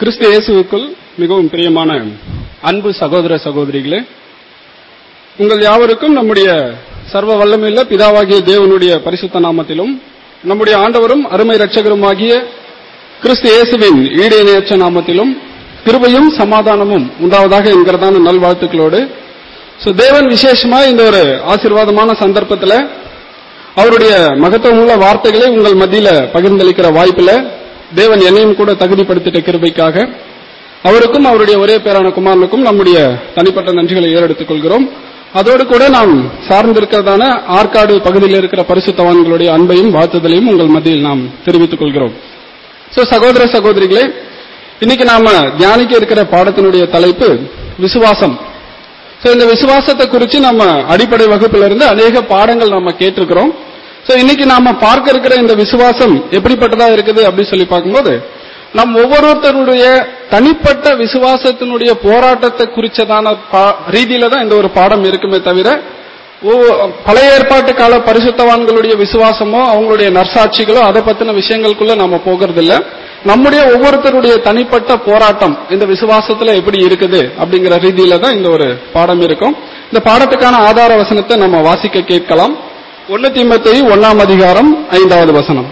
கிறிஸ்து இயேசுவுக்குள் மிகவும் பிரியமான அன்பு சகோதர சகோதரிகளே உங்கள் யாவருக்கும் நம்முடைய சர்வ வல்லமையுள்ள பிதாவாகிய தேவனுடைய பரிசுத்த நாமத்திலும் நம்முடைய ஆண்டவரும் அருமை இரட்சகருமாகிய கிறிஸ்து இயேசுவின் ஈடு இணையற்ற நாமத்திலும் கிருபையும் சமாதானமும் உண்டாவதாக என்கிறதான நல்வாழ்த்துக்களோடு சோ தேவன் விசேஷமா இந்த ஒரு ஆசீர்வாதமான சந்தர்ப்பத்தில் அவருடைய மகத்துவமுள்ள வார்த்தைகளை உங்கள் மத்தியில பகிர்ந்தளிக்கிற வாய்ப்புல தேவன் என்னையும் கூட தகுதிப்படுத்திட்ட கிருபைக்காக அவருக்கும் அவருடைய ஒரே பேரான குமாரனுக்கும் நம்முடைய தனிப்பட்ட நன்றிகளை ஏறெடுத்துக் கொள்கிறோம் அதோடு கூட நாம் சார்ந்திருக்கிறதான ஆற்காடு பகுதியில் இருக்கிற பரிசுத்தவான்களுடைய அன்பையும் வாழ்த்துதலையும் உங்கள் மத்தியில் நாம் தெரிவித்துக் கொள்கிறோம் சோ சகோதர சகோதரிகளே இன்னைக்கு நாம தியானிக்க இருக்கிற பாடத்தினுடைய தலைப்பு விசுவாசம் சோ இந்த விசுவாசத்தை குறித்து நம்ம அடிப்படை வகுப்புல இருந்து அநேக பாடங்கள் நம்ம கேட்டிருக்கிறோம் சோ இன்னைக்கு நாம பார்க்க இருக்கிற இந்த விசுவாசம் எப்படிப்பட்டதா இருக்குது அப்படின்னு சொல்லி பார்க்கும்போது நம் ஒவ்வொருத்தருடைய தனிப்பட்ட விசுவாசத்தினுடைய போராட்டத்தை குறிச்சதான பா- ரீதியில தான் இந்த ஒரு பாடம் இருக்குமே தவிர ஒவ்வொ- பழைய ஏற்பாட்டு கால பரிசுத்தவான்களுடைய விசுவாசமோ அவங்களுடைய நற்சாட்சிகளோ அதை பத்தின விஷயங்களுக்குள்ள நாம போகிறது இல்ல நம்முடைய ஒவ்வொருத்தருடைய தனிப்பட்ட போராட்டம் இந்த விசுவாசத்துல எப்படி இருக்குது அப்படிங்கிற ரீதியில தான் இந்த ஒரு பாடம் இருக்கும் இந்த பாடத்துக்கான ஆதார வசனத்தை நம்ம வாசிக்க கேட்கலாம் ஒன்னு தீமத்தை ஒன்னாம் அதிகாரம் ஐந்தாவது வசனம்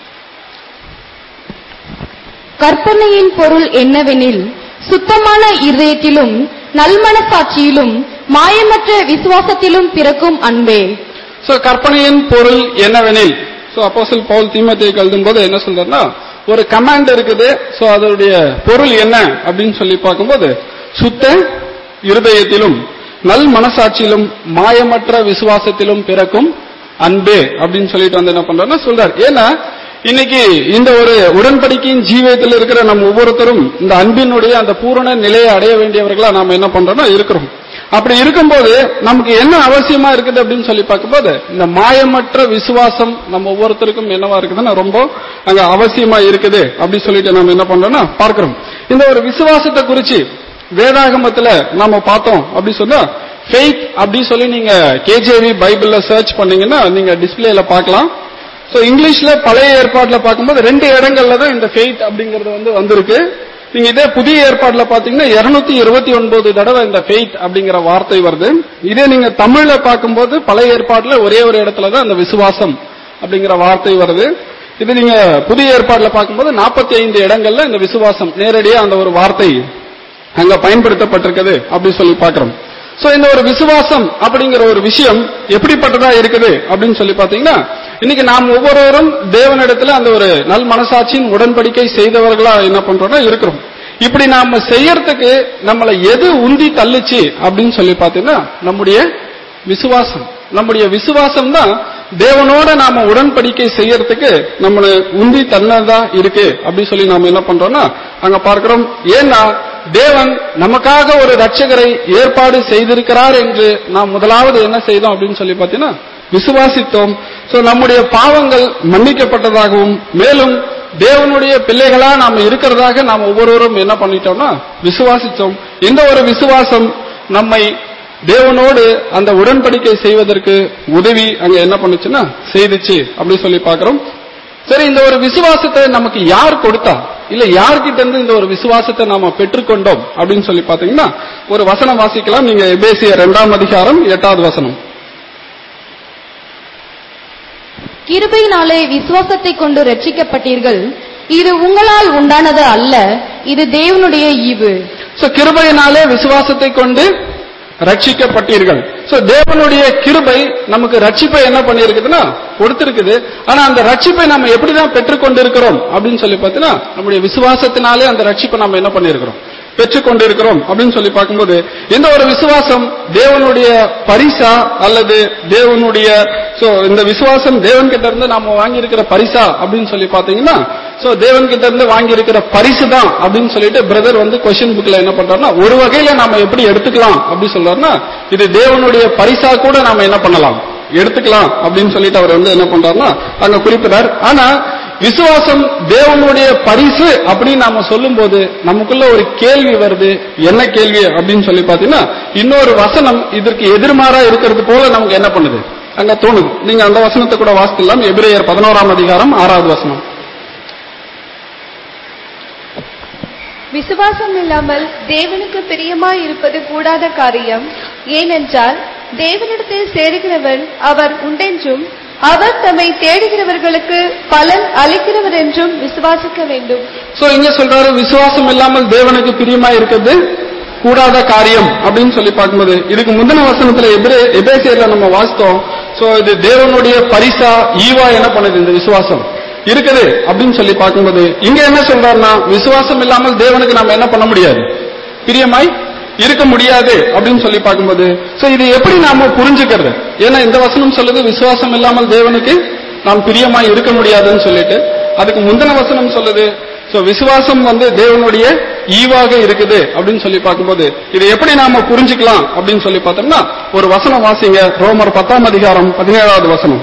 கற்பனையின் பொருள் என்னவெனில் சுத்தமான இருதயத்திலும் நல்மனசாட்சியிலும் மாயமற்ற விசுவாசத்திலும் பிறக்கும் அன்பே சோ கற்பனையின் பொருள் என்னவெனில் சோ அப்போஸ்தலன் பவுல் தீமோத்தேயுக்கு எழுதும்போது என்ன சொல்றாருன்னா ஒரு கமாண்ட் இருக்குது சோ அதனுடைய பொருள் என்ன அப்படின்னு சொல்லி பார்க்கும்போது சுத்த இருதயத்திலும் நல் மனசாட்சியிலும் மாயமற்ற விசுவாசத்திலும் பிறக்கும் அன்பே அப்படின்னு சொல்லிட்டு வந்து என்ன பண்றாருன்னா சொல்றாரு ஏன்னா இன்னைக்கு இந்த ஒரு உடன்படிக்கையின் ஜீவியத்தில் இருக்கிற நம்ம ஒவ்வொருத்தரும் இந்த அன்பினுடைய அந்த பூரண நிலையை அடைய வேண்டியவர்களா நாம என்ன பண்றோம்னா இருக்கிறோம் அப்படி இருக்கும்போது நமக்கு என்ன அவசியமா இருக்குது அப்படின்னு சொல்லி பார்க்கும்போது இந்த மாயமற்ற விசுவாசம் நம்ம ஒவ்வொருத்தருக்கும் என்னவா இருக்குதுன்னா ரொம்ப அங்க அவசியமா இருக்குது அப்படி சொல்லிட்டு நம்ம என்ன பண்றோம்னா பார்க்கிறோம் இந்த ஒரு விசுவாசத்தை குறிச்சு வேதாகமத்துல நாம பார்த்தோம் அப்படி சொன்னா ஃபெய்த் அப்படி சொல்லி நீங்க கேஜேவி பைபிள்ல சர்ச் பண்ணீங்கன்னா நீங்க டிஸ்பிளேல பார்க்கலாம் சோ இங்கிலீஷ்ல பழைய ஏற்பாடுல பார்க்கும்போது ரெண்டு இடங்கள்ல தான் இந்த ஃபெய்த் அப்படிங்கறது வந்து வந்திருக்கு நீங்க இதே புதிய ஏற்பாடுல பாத்தீங்கன்னா 229 இருபத்தி ஒன்பது தடவை இந்த ஃபெய்த் அப்படிங்கிற வார்த்தை வருது இதே நீங்க தமிழ்ல பார்க்கும்போது பழைய ஏற்பாடுல ஒரே ஒரு இடத்துல தான் அந்த விசுவாசம் அப்படிங்கிற வார்த்தை வருது இது நீங்க புதிய ஏற்பாடுல பார்க்கும்போது 45 ஐந்து இடங்கள்ல இந்த விசுவாசம் நேரடியா அந்த ஒரு வார்த்தை அங்க பயன்படுத்தப்பட்டிருக்குது அப்படி சொல்லி பார்க்கிறோம் சோ இந்த ஒரு விசுவாசம் அப்படிங்கிற ஒரு விஷயம் எப்படிப்பட்டதா இருக்குது அப்படின்னு சொல்லி பாத்தீங்கன்னா இன்னைக்கு நாம் ஒவ்வொருவரும் தேவனிடத்துல அந்த ஒரு நல் மனசாட்சியின் உடன்படிக்கை செய்தவர்களா என்ன பண்றோம்னா இருக்கிறோம் இப்படி நாம செய்யறதுக்கு நம்மளை எது உந்தி தள்ளுச்சு அப்படின்னு சொல்லி பாத்தீங்கன்னா நம்முடைய விசுவாசம் நம்முடைய விசுவாசம் தான் தேவனோட நாம உடன்படிக்கை செய்யறதுக்கு நம்மளை உந்தி தள்ளதா இருக்கு அப்படின்னு சொல்லி நாம என்ன பண்றோம்னா அங்க பார்க்கிறோம் ஏன்னா தேவன் நமக்காக ஒரு ரட்சகரை ஏற்பாடு செய்திருக்கிறார் என்று நாம் முதலாவது என்ன செய்தோம் அப்படின்னு சொல்லி பார்த்தீங்கன்னா விசுவாசித்தோம் சோ நம்முடைய பாவங்கள் மன்னிக்கப்பட்டதாகவும் மேலும் தேவனுடைய பிள்ளைகளா நாம இருக்கிறதாக நாம் ஒவ்வொருவரும் என்ன பண்ணிட்டோம்னா விசுவாசித்தோம் இந்த ஒரு விசுவாசம் நம்மை தேவனோடு அந்த உடன்படிக்கை செய்வதற்கு உதவி அங்க என்ன பண்ணுச்சுன்னா செய்துச்சு அப்படி சொல்லி பார்க்கிறோம் சரி இந்த ஒரு விசுவாசத்தை நமக்கு யார் கொடுத்தா இல்ல யார்கிட்ட இருந்து இந்த ஒரு விசுவாசத்தை நாம பெற்றுக்கொண்டோம் அப்படின்னு சொல்லி பாத்தீங்கன்னா ஒரு வசனம் வாசிக்கலாம் நீங்க எபேசிய இரண்டாம் அதிகாரம் எட்டாவது வசனம் கிருபையினாலே விசுவாசத்தை கொண்டு ரட்சிக்கப்பட்டீர்கள் இது உங்களால் உண்டானது அல்ல இது தேவனுடைய ஈவு சோ கிருபையினாலே விசுவாசத்தை கொண்டு ரட்சிக்கப்பட்டீர்கள் சோ தேவனுடைய கிருபை நமக்கு ரட்சிப்பை என்ன பண்ணியிருக்குதுன்னா கொடுத்திருக்குது ஆனா அந்த ரட்சிப்பை நம்ம எப்படிதான் பெற்றுக்கொண்டிருக்கிறோம் அப்படின்னு சொல்லி பார்த்தீங்கன்னா நம்முடைய விசுவாசத்தினாலே அந்த ரட்சிப்பை நம்ம என்ன பண்ணியிருக்கிறோம் பெற்றுக்கொண்டிருக்கிறோம் அப்படின்னு சொல்லி பார்க்கும்போது இந்த ஒரு விசுவாசம் தேவனுடைய பரிசா அல்லது தேவனுடைய சோ இந்த விசுவாசம் தேவன் கிட்ட இருந்து நாம வாங்கி இருக்கிற பரிசா அப்படின்னு சொல்லி பாத்தீங்கன்னா சோ தேவன் கிட்ட இருந்து வாங்கி இருக்கிற பரிசு தான் அப்படின்னு சொல்லிட்டு பிரதர் வந்து கொஸ்டின் புக்ல என்ன பண்றாருன்னா ஒரு வகையில நாம எப்படி எடுத்துக்கலாம் அப்படி சொல்றாருன்னா இது தேவனுடைய பரிசா கூட நாம என்ன பண்ணலாம் எடுத்துக்கலாம் அப்படின்னு சொல்லிட்டு அவர் வந்து என்ன பண்றாருன்னா அங்க குறிப்பிடார் ஆனா விசுவாசம் தேவனுடைய பரிசு அப்படின்னு நாம சொல்லும்போது நமக்குள்ள ஒரு கேள்வி வருது என்ன கேள்வி அப்படின்னு சொல்லி பாத்தீங்கன்னா இன்னொரு வசனம் இதற்கு எதிர்மாறா இருக்கிறது போல நமக்கு என்ன பண்ணுது அங்க தோணுது நீங்க அந்த வசனத்தை கூட வாசிக்கலாம் எபிரேயர் பதினோராம் அதிகாரம் ஆறாவது வசனம் விசுவாசம் இல்லாமல் தேவனுக்கு பிரியமாய் இருப்பது கூடாத காரியம் ஏனென்றால் தேவனிடத்தில் சேருகிறவன் அவர் உண்டென்றும் அவர் தம்மை தேடுகிறவர்களுக்கு பலன் அளிக்கிறவர் என்றும் விசுவாசிக்க வேண்டும் சோ இங்க சொல்றாரு விசுவாசம் இல்லாமல் தேவனுக்கு பிரியமா இருக்கிறது கூடாத காரியம் அப்படின்னு சொல்லி பார்க்கும்போது இதுக்கு முந்தின வசனத்துல எபிரே எபேசியர்ல நம்ம வாசித்தோம் சோ இது தேவனுடைய பரிசா ஈவா என்ன பண்ணுது இந்த விசுவாசம் இருக்குது அப்படின்னு சொல்லி பார்க்கும்போது இங்க என்ன சொல்றாருன்னா விசுவாசம் இல்லாமல் தேவனுக்கு நம்ம என்ன பண்ண முடியாது பிரியமாய் இருக்க முடியாது அப்படின்னு சொல்லி பார்க்கும்போது சோ இது எப்படி நாம புரிஞ்சுக்கிறது ஏன்னா இந்த வசனம் சொல்லுது விசுவாசம் இல்லாமல் தேவனுக்கு நாம் பிரியமாய் இருக்க முடியாதுன்னு சொல்லிட்டு அதுக்கு முந்தின வசனம் சொல்லுது சோ விசுவாசம் வந்து தேவனுடைய ஈவாக இருக்குது அப்படின்னு சொல்லி பார்க்கும்போது இதை எப்படி நாம புரிஞ்சுக்கலாம் அப்படின்னு சொல்லி பார்த்தோம்னா ஒரு வசனம் வாசிங்க ரோமர் பத்தாம் அதிகாரம் பதினேழாவது வசனம்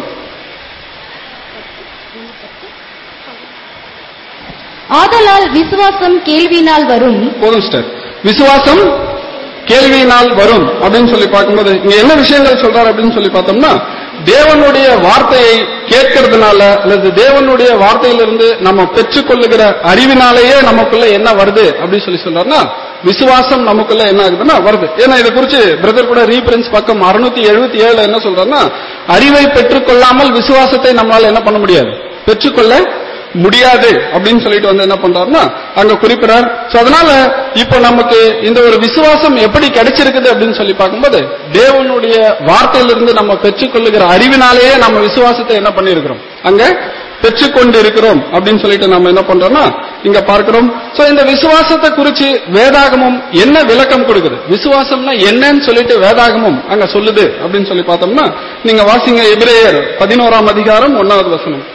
ஆதலால் விசுவாசம் கேள்வியினால் வரும் போதும் சிஸ்டர் விசுவாசம் கேள்வியினால் வரும் அப்படின்னு சொல்லி பார்க்கும்போது இங்க என்ன விஷயங்கள் சொல்றாரு அப்படின்னு சொல்லி பார்த்தோம்னா தேவனுடைய வார்த்தையை கேட்கறதுனால அல்லது தேவனுடைய வார்த்தையிலிருந்து நம்ம பெற்றுக்கொள்ளுகிற அறிவினாலேயே நமக்குள்ள என்ன வருது அப்படின்னு சொல்லி சொல்றாருன்னா விசுவாசம் நமக்குள்ள என்ன ஆகுதுன்னா வருது ஏன்னா இதை குறிச்சு பிரதர் கூட ரீபரன்ஸ் பக்கம் அறுநூத்தி எழுபத்தி ஏழுல என்ன சொல்றாருன்னா அறிவை பெற்றுக்கொள்ளாமல் விசுவாசத்தை நம்மளால என்ன பண்ண முடியாது பெற்றுக்கொள்ள முடியாது அப்படின்னு சொல்லிட்டு வந்து என்ன பண்றாருன்னா அங்க குறிப்பிடார் சோ அதனால இப்போ நமக்கு இந்த ஒரு விசுவாசம் எப்படி கிடைச்சிருக்குது அப்படின்னு சொல்லி பார்க்கும்போது தேவனுடைய வார்த்தையிலிருந்து நம்ம பெற்றுக்கொள்ளுகிற அறிவினாலேயே நம்ம விசுவாசத்தை என்ன பண்ணிருக்கிறோம் அங்க பெற்றுக்கொண்டு இருக்கிறோம் அப்படின்னு சொல்லிட்டு நம்ம என்ன பண்றோம்னா இங்க பார்க்கிறோம் சோ இந்த விசுவாசத்தை குறிச்சு வேதாகமும் என்ன விளக்கம் கொடுக்குது விசுவாசம்னா என்னன்னு சொல்லிட்டு வேதாகமும் அங்க சொல்லுது அப்படின்னு சொல்லி பார்த்தோம்னா நீங்க வாசிங்க எபிரேயர் பதினோராம் அதிகாரம் ஒன்னாவது வசனம்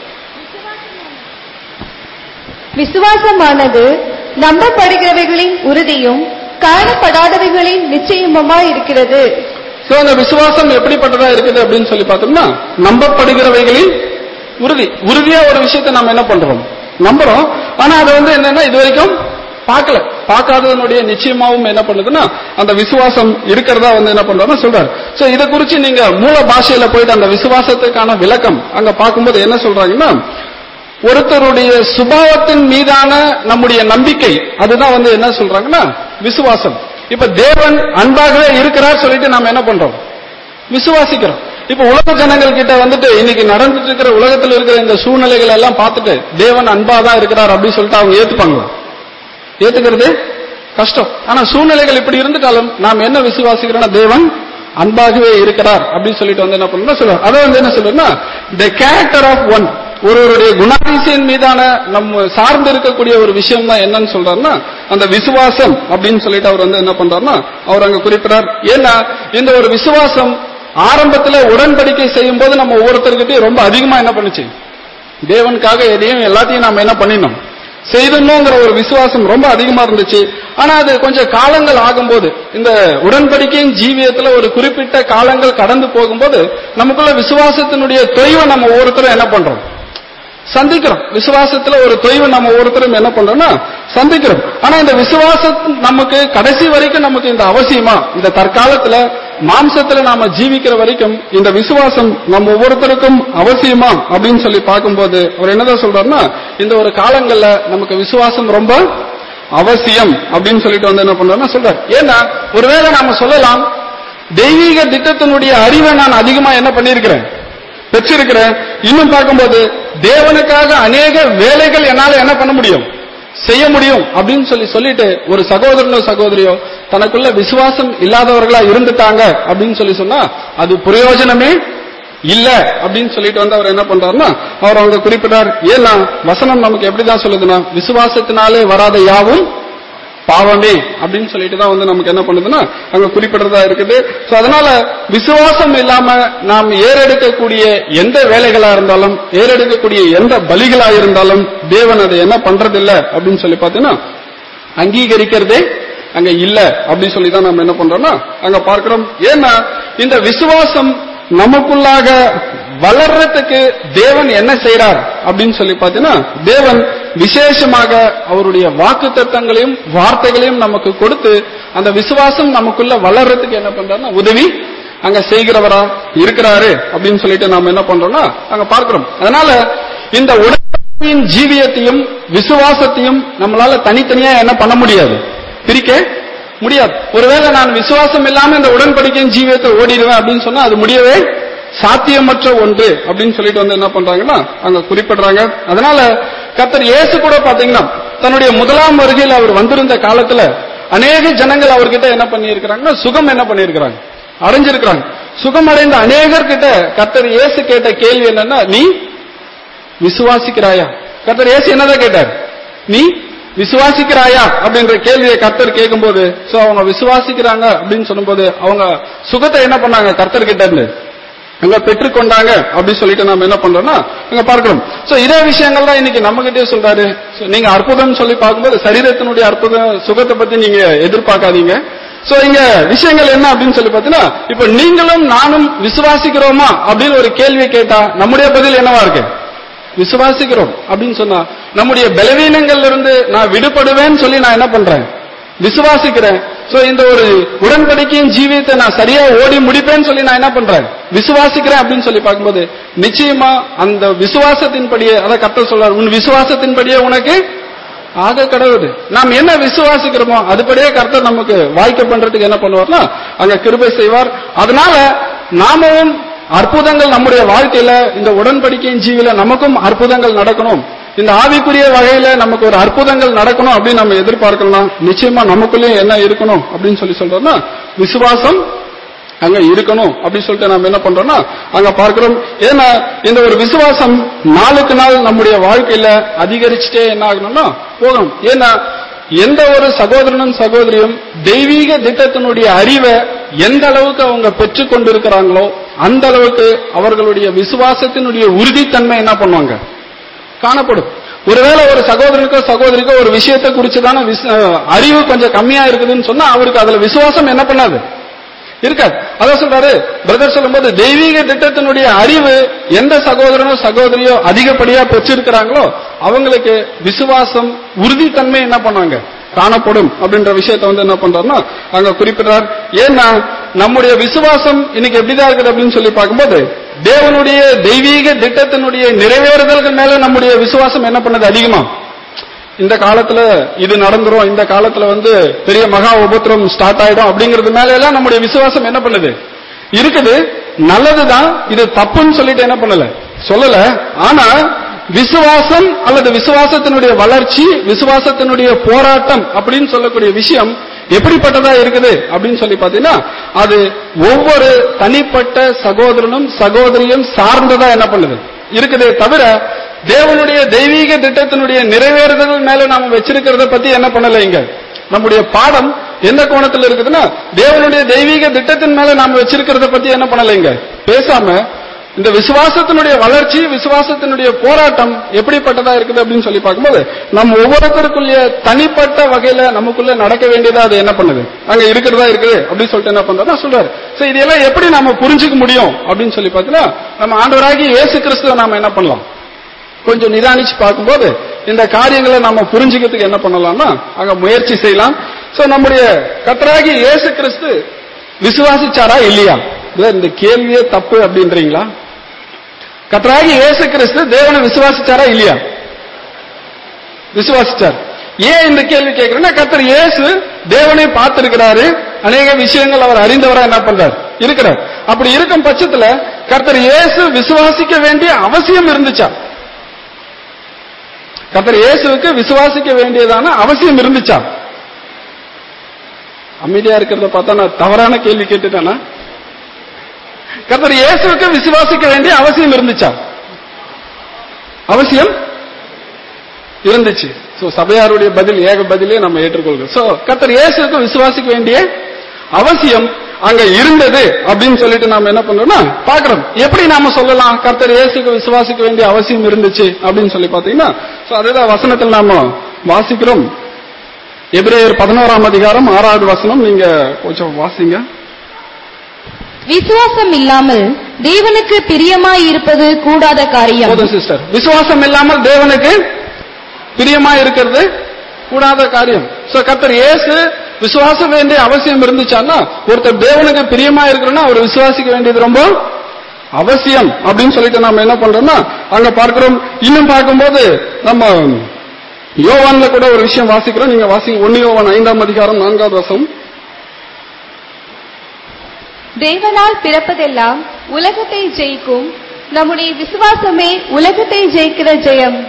விசுவாசமானது நம்பப்படுகிறவைகளின் உறுதியும் காணப்படாதவைகளின் நிச்சயமுமாய் இருக்கிறது சோ அந்த விசுவாசம் எப்படிப்பட்டதா இருக்குது அப்படின்னு சொல்லி பார்த்தோம்னா நம்பப்படுகிறவைகளில் உறுதி உறுதியா ஒரு விஷயத்தை நம்ம என்ன பண்றோம் நம்புறோம் ஆனா அது வந்து என்னன்னா இது வரைக்கும் பார்க்கல பார்க்காததனுடைய நிச்சயமாவும் என்ன பண்ணுதுன்னா அந்த விசுவாசம் இருக்கிறதா வந்து என்ன பண்றாருன்னா சொல்றாரு சோ இதை குறிச்சு நீங்க மூல பாஷையில போயிட்டு அந்த விசுவாசத்துக்கான விளக்கம் அங்க பார்க்கும்போது என்ன சொல்றாங்கன்னா ஒருத்தருடைய சுபாவத்தின் மீதான நம்முடைய நம்பிக்கை அதுதான் வந்து என்ன சொல்றாங்கன்னா விசுவாசம் இப்ப தேவன் அன்பாகவே இருக்கிறார் சொல்லிட்டு நாம என்ன பண்றோம் விசுவாசிக்கிறோம் இப்ப உலக ஜனங்கள் கிட்ட வந்துட்டு இன்னைக்கு நடந்துட்டு இருக்கிற உலகத்தில் இருக்கிற இந்த சூழ்நிலைகள் எல்லாம் பார்த்துட்டு தேவன் அன்பாதான் இருக்கிறார் அப்படின்னு சொல்லிட்டு அவங்க ஏத்துப்பாங்களா ஏத்துக்கிறது கஷ்டம் ஆனா சூழ்நிலைகள் இப்படி இருந்துட்டாலும் நாம் என்ன விசுவாசிக்கிறோம்னா தேவன் அன்பாகவே இருக்கிறார் அப்படின்னு சொல்லிட்டு வந்து என்ன பண்ணணும் சொல்லுவார் அதை வந்து என்ன சொல்றேன்னா த கேரக்டர் ஆஃப் ஒன் ஒருவருடைய குணாதிசயம் மீதான நம்ம சார்ந்து இருக்கக்கூடிய ஒரு விஷயம் தான் என்னன்னு சொல்றாருன்னா அந்த விசுவாசம் அப்படின்னு சொல்லிட்டு அவர் வந்து என்ன பண்றாருன்னா அவர் அங்க குறிப்பிடார் ஏன்னா இந்த ஒரு விசுவாசம் ஆரம்பத்துல உடன்படிக்கை செய்யும் போது நம்ம ஒவ்வொருத்தருக்கிட்டையும் ரொம்ப அதிகமா என்ன பண்ணுச்சு தேவனுக்காக எதையும் எல்லாத்தையும் நாம என்ன பண்ணினோம் செய்தணுங்கிற ஒரு விசுவாசம் ரொம்ப அதிகமா இருந்துச்சு ஆனா அது கொஞ்சம் காலங்கள் ஆகும்போது இந்த உடன்படிக்கையின் ஜீவியத்துல ஒரு குறிப்பிட்ட காலங்கள் கடந்து போகும்போது நமக்குள்ள விசுவாசத்தினுடைய தொய்வை நம்ம ஒவ்வொருத்தரும் என்ன பண்றோம் சந்திக்கிறோம் விசுவாசத்துல ஒரு தொய்வு நம்ம ஒவ்வொருத்தரும் என்ன பண்றோம்னா சந்திக்கிறோம் ஆனா இந்த விசுவாசம் நமக்கு கடைசி வரைக்கும் நமக்கு இந்த அவசியமா இந்த தற்காலத்துல மாம்சத்துல நாம ஜீவிக்கிற வரைக்கும் இந்த விசுவாசம் நம்ம ஒவ்வொருத்தருக்கும் அவசியமா அப்படின்னு சொல்லி பார்க்கும்போது அவர் என்னதான் சொல்றாருன்னா இந்த ஒரு காலங்கள்ல நமக்கு விசுவாசம் ரொம்ப அவசியம் அப்படின்னு சொல்லிட்டு வந்து என்ன பண்றாருன்னா சொல்றாரு ஏன்னா ஒருவேளை நாம சொல்லலாம் தெய்வீக திட்டத்தினுடைய அறிவை நான் அதிகமா என்ன பண்ணியிருக்கிறேன் பெற்றிருக்கிறேன் இன்னும் பார்க்கும்போது தேவனுக்காக அநேக வேலைகள் என்னால என்ன பண்ண முடியும் செய்ய முடியும் அப்படின்னு சொல்லி சொல்லிட்டு ஒரு சகோதரனோ சகோதரியோ தனக்குள்ள விசுவாசம் இல்லாதவர்களா இருந்துட்டாங்க அப்படின்னு சொல்லி சொன்னா அது பிரயோஜனமே இல்ல அப்படின்னு சொல்லிட்டு வந்து அவர் என்ன பண்றாருன்னா அவர் அவங்க குறிப்பிட்டார் ஏன்னா வசனம் நமக்கு எப்படிதான் சொல்லுதுன்னா விசுவாசத்தினாலே வராத யாவும் பாவமே அப்படின்னு சொல்லிட்டு தான் வந்து நமக்கு என்ன பண்ணுதுன்னா அங்க குறிப்பிடுறதா இருக்குது சோ அதனால விசுவாசம் இல்லாம நாம் ஏறெடுக்கக்கூடிய எந்த வேலைகளா இருந்தாலும் ஏறெடுக்கக்கூடிய எந்த பலிகளா இருந்தாலும் தேவன் அதை என்ன பண்றதில்ல அப்படின்னு சொல்லி பார்த்தீங்கன்னா அங்கீகரிக்கிறதே அங்க இல்ல அப்படின்னு சொல்லி தான் நம்ம என்ன பண்றோம்னா அங்க பார்க்கிறோம் ஏன்னா இந்த விசுவாசம் நமக்குள்ளாக வளர்றதுக்கு தேவன் என்ன செய்றார் அப்படின்னு சொல்லி பார்த்தீங்கன்னா தேவன் விசேஷமாக அவருடைய வாக்கு தத்தங்களையும் வார்த்தைகளையும் நமக்கு கொடுத்து அந்த விசுவாசம் நமக்குள்ள வளர்றதுக்கு என்ன பண்றாருன்னா உதவி அங்க செய்கிறவரா இருக்கிறாரு அப்படின்னு சொல்லிட்டு நாம என்ன பண்றோம்னா அங்க பார்க்கிறோம் அதனால இந்த உடல் உடன்படிக்கையின் ஜீவியத்தையும் விசுவாசத்தையும் நம்மளால தனித்தனியா என்ன பண்ண முடியாது பிரிக்க முடியாது ஒருவேளை நான் விசுவாசம் இல்லாம இந்த உடன்படிக்கையின் ஜீவியத்தை ஓடிடுவேன் அப்படின்னு சொன்னா அது முடியவே சாத்தியமற்ற ஒன்று அப்படின்னு சொல்லிட்டு வந்து என்ன பண்றாங்கன்னா அங்க குறிப்பிடுறாங்க அதனால கர்த்தர் இயேசு கூட பாத்தீங்கன்னா தன்னுடைய முதலாம் வருகையில் அவர் வந்திருந்த காலத்துல அநேக ஜனங்கள் அவர்கிட்ட என்ன பண்ணியிருக்கிறாங்கன்னா சுகம் என்ன பண்ணியிருக்கிறாங்க அடைஞ்சிருக்கிறாங்க சுகம் அடைந்த அநேகர் கிட்ட கர்த்தர் இயேசு கேட்ட கேள்வி என்னன்னா நீ விசுவாசிக்கிறாயா கர்த்தர் இயேசு என்னதான் கேட்டார் நீ விசுவாசிக்கிறாயா அப்படின்ற கேள்வியை கர்த்தர் கேட்கும்போது சோ அவங்க விசுவாசிக்கிறாங்க அப்படின்னு சொல்லும்போது அவங்க சுகத்தை என்ன பண்ணாங்க கர்த்தர் கிட்ட இருந்து அங்க பெற்றுக்கொண்டாங்க அப்படின்னு சொல்லிட்டு நம்ம என்ன பண்றோம்னா அங்க பார்க்கிறோம் சோ இதே விஷயங்கள் தான் இன்னைக்கு நம்ம கிட்டே சொல்றாரு So, நீங்க அற்புதம் சொல்லி பார்க்கும்போது சரீரத்தினுடைய அற்புத சுகத்தை பத்தி நீங்க எதிர்பார்க்காதீங்க சோ இங்க விஷயங்கள் என்ன அப்படின்னு சொல்லி பார்த்தீங்கன்னா இப்ப நீங்களும் நானும் விசுவாசிக்கிறோமா அப்படின்னு ஒரு கேள்வி கேட்டா நம்முடைய பதில் என்னவா இருக்கு விசுவாசிக்கிறோம் அப்படின்னு சொன்னா நம்முடைய பலவீனங்கள்ல இருந்து நான் விடுபடுவேன்னு சொல்லி நான் என்ன பண்றேன் விசுவாசிக்கிறேன் சோ இந்த ஒரு உடன்படிக்கையின் ஜீவியத்தை நான் சரியா ஓடி முடிப்பேன்னு சொல்லி நான் என்ன பண்றேன் விசுவாசிக்கிறேன் அப்படின்னு சொல்லி பார்க்கும்போது நிச்சயமா அந்த விசுவாசத்தின்படியே அதை கத்த சொல்றாரு உன் விசுவாசத்தின்படியே உனக்கு ஆக கடவுது நாம் என்ன விசுவாசிக்கிறோமோ அதுபடியே கர்த்தர் நமக்கு வாய்க்க பண்றதுக்கு என்ன பண்ணுவார்னா அங்க கிருபை செய்வார் அதனால நாமும் அற்புதங்கள் நம்முடைய வாழ்க்கையில இந்த உடன்படிக்கையின் ஜீவில நமக்கும் அற்புதங்கள் நடக்கணும் இந்த ஆவிக்குரிய வகையில நமக்கு ஒரு அற்புதங்கள் நடக்கணும் அப்படின்னு நம்ம எதிர்பார்க்கலாம் நிச்சயமா நமக்குள்ளேயும் என்ன இருக்கணும் அப்படின்னு சொல்லி சொல்றோம்னா விசுவாசம் அங்க இருக்கணும் அப்படின்னு சொல்லிட்டு நம்ம என்ன பண்றோம்னா அங்க பார்க்கிறோம் ஏன்னா இந்த ஒரு விசுவாசம் நாளுக்கு நாள் நம்முடைய வாழ்க்கையில அதிகரிச்சுட்டே என்ன ஆகணும்னா போகணும் ஏன்னா எந்த ஒரு சகோதரனும் சகோதரியும் தெய்வீக திட்டத்தினுடைய அறிவை எந்த அளவுக்கு அவங்க பெற்றுக் கொண்டிருக்கிறாங்களோ அந்த அளவுக்கு அவர்களுடைய விசுவாசத்தினுடைய உறுதித்தன்மை என்ன பண்ணுவாங்க காணப்படும் ஒருவேளை ஒரு சகோதரனுக்கோ சகோதரிக்கோ ஒரு விஷயத்தை குறிச்சுதான விச- அறிவு கொஞ்சம் கம்மியா இருக்குதுன்னு சொன்னா அவருக்கு அதுல விசுவாசம் என்ன பண்ணாது இருக்காது அதான் சொல்றாரு பிரதர் சொல்லும்போது தெய்வீக திட்டத்தினுடைய அறிவு எந்த சகோதரனோ சகோதரியோ அதிகப்படியா பெற்றிருக்கிறாங்களோ அவங்களுக்கு விசுவாசம் உறுதித்தன்மை என்ன பண்ணுவாங்க காணப்படும் அப்படின்ற விஷயத்தை வந்து என்ன பண்றாருன்னா அங்க குறிப்பிடுறார் ஏன்னா நம்முடைய விசுவாசம் இன்னைக்கு எப்படிதான் இருக்குது அப்படின்னு சொல்லி பார்க்கும்போது தேவனுடைய தெய்வீக திட்டத்தினுடைய நிறைவேறுதல்கள் மேல நம்முடைய விசுவாசம் என்ன பண்ணது அதிகமா இந்த காலத்துல இது நடந்துரும் இந்த காலத்துல வந்து பெரிய மகா உபத்திரம் ஸ்டார்ட் ஆயிடும் அப்படிங்கிறது மேல எல்லாம் நம்முடைய விசுவாசம் என்ன பண்ணுது இருக்குது நல்லதுதான் இது தப்புன்னு சொல்லிட்டு என்ன பண்ணல சொல்லல ஆனா விசுவாசம் அல்லது விசுவாசத்தினுடைய வளர்ச்சி விசுவாசத்தினுடைய போராட்டம் அப்படின்னு சொல்லக்கூடிய விஷயம் எப்படிப்பட்டதா இருக்குது அப்படின்னு சொல்லி பாத்தீங்கன்னா அது ஒவ்வொரு தனிப்பட்ட சகோதரனும் சகோதரியும் சார்ந்ததா என்ன பண்ணுது இருக்குதே தவிர தேவனுடைய தெய்வீக திட்டத்தினுடைய நிறைவேறுதல் மேல நாம வச்சிருக்கிறத பத்தி என்ன பண்ணல இங்க நம்முடைய பாடம் எந்த கோணத்துல இருக்குதுன்னா தேவனுடைய தெய்வீக திட்டத்தின் மேல நாம வச்சிருக்கிறத பத்தி என்ன பண்ணல இங்க பேசாம இந்த விசுவாசத்தினுடைய வளர்ச்சி விசுவாசத்தினுடைய போராட்டம் எப்படிப்பட்டதா இருக்குது அப்படின்னு சொல்லி பார்க்கும்போது நம்ம ஒவ்வொருத்தருக்குள்ள தனிப்பட்ட வகையில நமக்குள்ள நடக்க வேண்டியதா அது என்ன பண்ணுது அங்க இருக்கிறதா இருக்குது அப்படின்னு சொல்லிட்டு என்ன பண்றதா சொல்றாரு சோ இதெல்லாம் எப்படி நாம புரிஞ்சுக்க முடியும் அப்படின்னு சொல்லி பார்த்தீங்கன்னா நம்ம ஆண்டவராகி இயேசு கிறிஸ்துவ நாம என்ன பண்ணலாம் கொஞ்சம் நிதானிச்சு பார்க்கும்போது இந்த காரியங்களை நாம புரிஞ்சுக்கிறதுக்கு என்ன பண்ணலாம்னா அங்க முயற்சி செய்யலாம் சோ நம்முடைய கத்தராகி இயேசு கிறிஸ்து விசுவாசிச்சாரா இல்லையா இல்ல இந்த கேள்வியே தப்பு அப்படின்றீங்களா கத்தராகி இயேசு கிறிஸ்து தேவனை விசுவாசிச்சாரா இல்லையா விசுவாசிச்சார் ஏன் இந்த கேள்வி கேட்கிறேன்னா கத்தர் இயேசு தேவனை பார்த்திருக்கிறாரு அநேக விஷயங்கள் அவர் அறிந்தவரா என்ன பண்றார் இருக்கிறார் அப்படி இருக்கும் பட்சத்துல கர்த்தர் இயேசு விசுவாசிக்க வேண்டிய அவசியம் இருந்துச்சா கர்த்தர் இயேசுவுக்கு விசுவாசிக்க வேண்டியதான அவசியம் இருந்துச்சா அமைதியா இருக்கிறத பார்த்தா நான் தவறான கேள்வி கேட்டுட்டானா கர்த்தர் இயேசுவுக்கு விசுவாசிக்க வேண்டிய அவசியம் இருந்துச்சா அவசியம் இருந்துச்சு சோ சபையாருடைய பதில் ஏக பதிலே நம்ம ஏற்றுக்கொள்கிறோம் சோ கர்த்தர் இயேசுவுக்கு விசுவாசிக்க வேண்டிய அவசியம் அங்க இருந்தது அப்படின்னு சொல்லிட்டு நாம என்ன பண்றோம்னா பாக்குறோம் எப்படி நாம சொல்லலாம் கர்த்தர் இயேசுக்கு விசுவாசிக்க வேண்டிய அவசியம் இருந்துச்சு அப்படின்னு சொல்லி பாத்தீங்கன்னா சோ அதுதான் வசனத்தில் நாம வாசிக்கிறோம் எபிரேயர் பதினோராம் அதிகாரம் ஆறாவது வசனம் நீங்க கொஞ்சம் வாசிங்க விசுவாசம் இல்லாமல் தேவனுக்கு பிரியமாய் இருப்பது கூடாத காரியம் போதும் சிஸ்டர் விசுவாசம் இல்லாமல் தேவனுக்கு பிரியமா இருக்கிறது கூடாத காரியம் சோ கர்த்தர் இயேசு விசுவாசம் வேண்டிய அவசியம் இருந்துச்சான்னா ஒருத்தர் தேவனுக்கு பிரியமா இருக்கணும்னா அவர் விசுவாசிக்க வேண்டியது ரொம்ப அவசியம் அப்படின்னு சொல்லிட்டு நாம என்ன பண்றோம்னா அங்க பார்க்கிறோம் இன்னும் பார்க்கும்போது நம்ம யோவான்ல கூட ஒரு விஷயம் வாசிக்கிறோம் நீங்க வாசிங்க ஒன்னு யோவான் ஐந்தாம் அதிகாரம் நான்காவது வசம் தேவனால் பிறப்பதெல்லாம் உலகத்தை ஜெயிக்கும் நம்முடைய விசுவாசமே உலகத்தை ஜெயிக்கிற ஜெயம்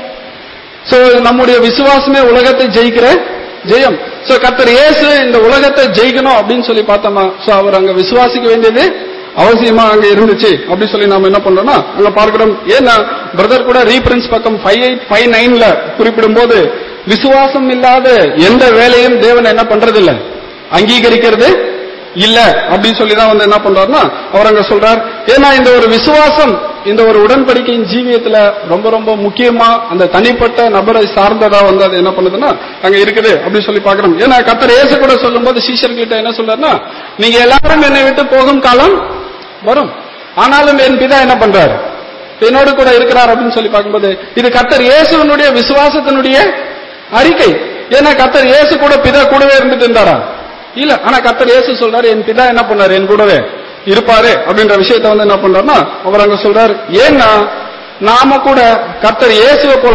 சோ நம்முடைய விசுவாசமே உலகத்தை ஜெயிக்கிற ஜெயம் சோ கத்தர் இயேசு இந்த உலகத்தை ஜெயிக்கணும் அப்படின்னு சொல்லி பார்த்தோமா சோ அவர் அங்க விசுவாசிக்க வேண்டியது அவசியமா அங்க இருந்துச்சு அப்படி சொல்லி நாம என்ன பண்றோம்னா அங்க பார்க்கிறோம் ஏன்னா பிரதர் கூட ரீபரன்ஸ் பக்கம் ஃபைவ் எயிட் ஃபைவ் நைன்ல குறிப்பிடும் போது விசுவாசம் இல்லாத எந்த வேலையும் தேவன் என்ன பண்றது இல்ல அங்கீகரிக்கிறது இல்ல அப்படின்னு சொல்லி தான் வந்து என்ன பண்றாருன்னா அவர் அங்க சொல்றார் ஏன்னா இந்த ஒரு விசுவாசம் இந்த ஒரு உடன்படிக்கையின் ஜீவியத்துல ரொம்ப ரொம்ப முக்கியமா அந்த தனிப்பட்ட நபரை சார்ந்ததா வந்து அது என்ன பண்ணுதுன்னா அங்க இருக்குது அப்படின்னு சொல்லி பாக்குறோம் ஏன்னா கத்தர் இயேசு கூட சொல்லும்போது சீஷர்கிட்ட என்ன சொல்றாருன்னா நீங்க எல்லாரும் என்னை விட்டு போகும் காலம் வரும் ஆனாலும் என் பிதா என்ன பண்றாரு என்னோடு கூட இருக்கிறார் அப்படின்னு சொல்லி பார்க்கும்போது இது கத்தர் இயேசுவனுடைய விசுவாசத்தினுடைய அறிக்கை ஏன்னா கத்தர் இயேசு கூட பிதா கூடவே இருந்துட்டு இருந்தாரா இல்ல ஆனா கத்தர் இயேசு சொல்றாரு என் பிதா என்ன பண்ணாரு என் கூடவே இருப்பாரு அப்படின்ற விஷயத்த வந்து என்ன பண்றாருன்னா அவர் அங்க சொல்றாரு ஏன்னா நாம கூட கத்தர் இயேசுவை போல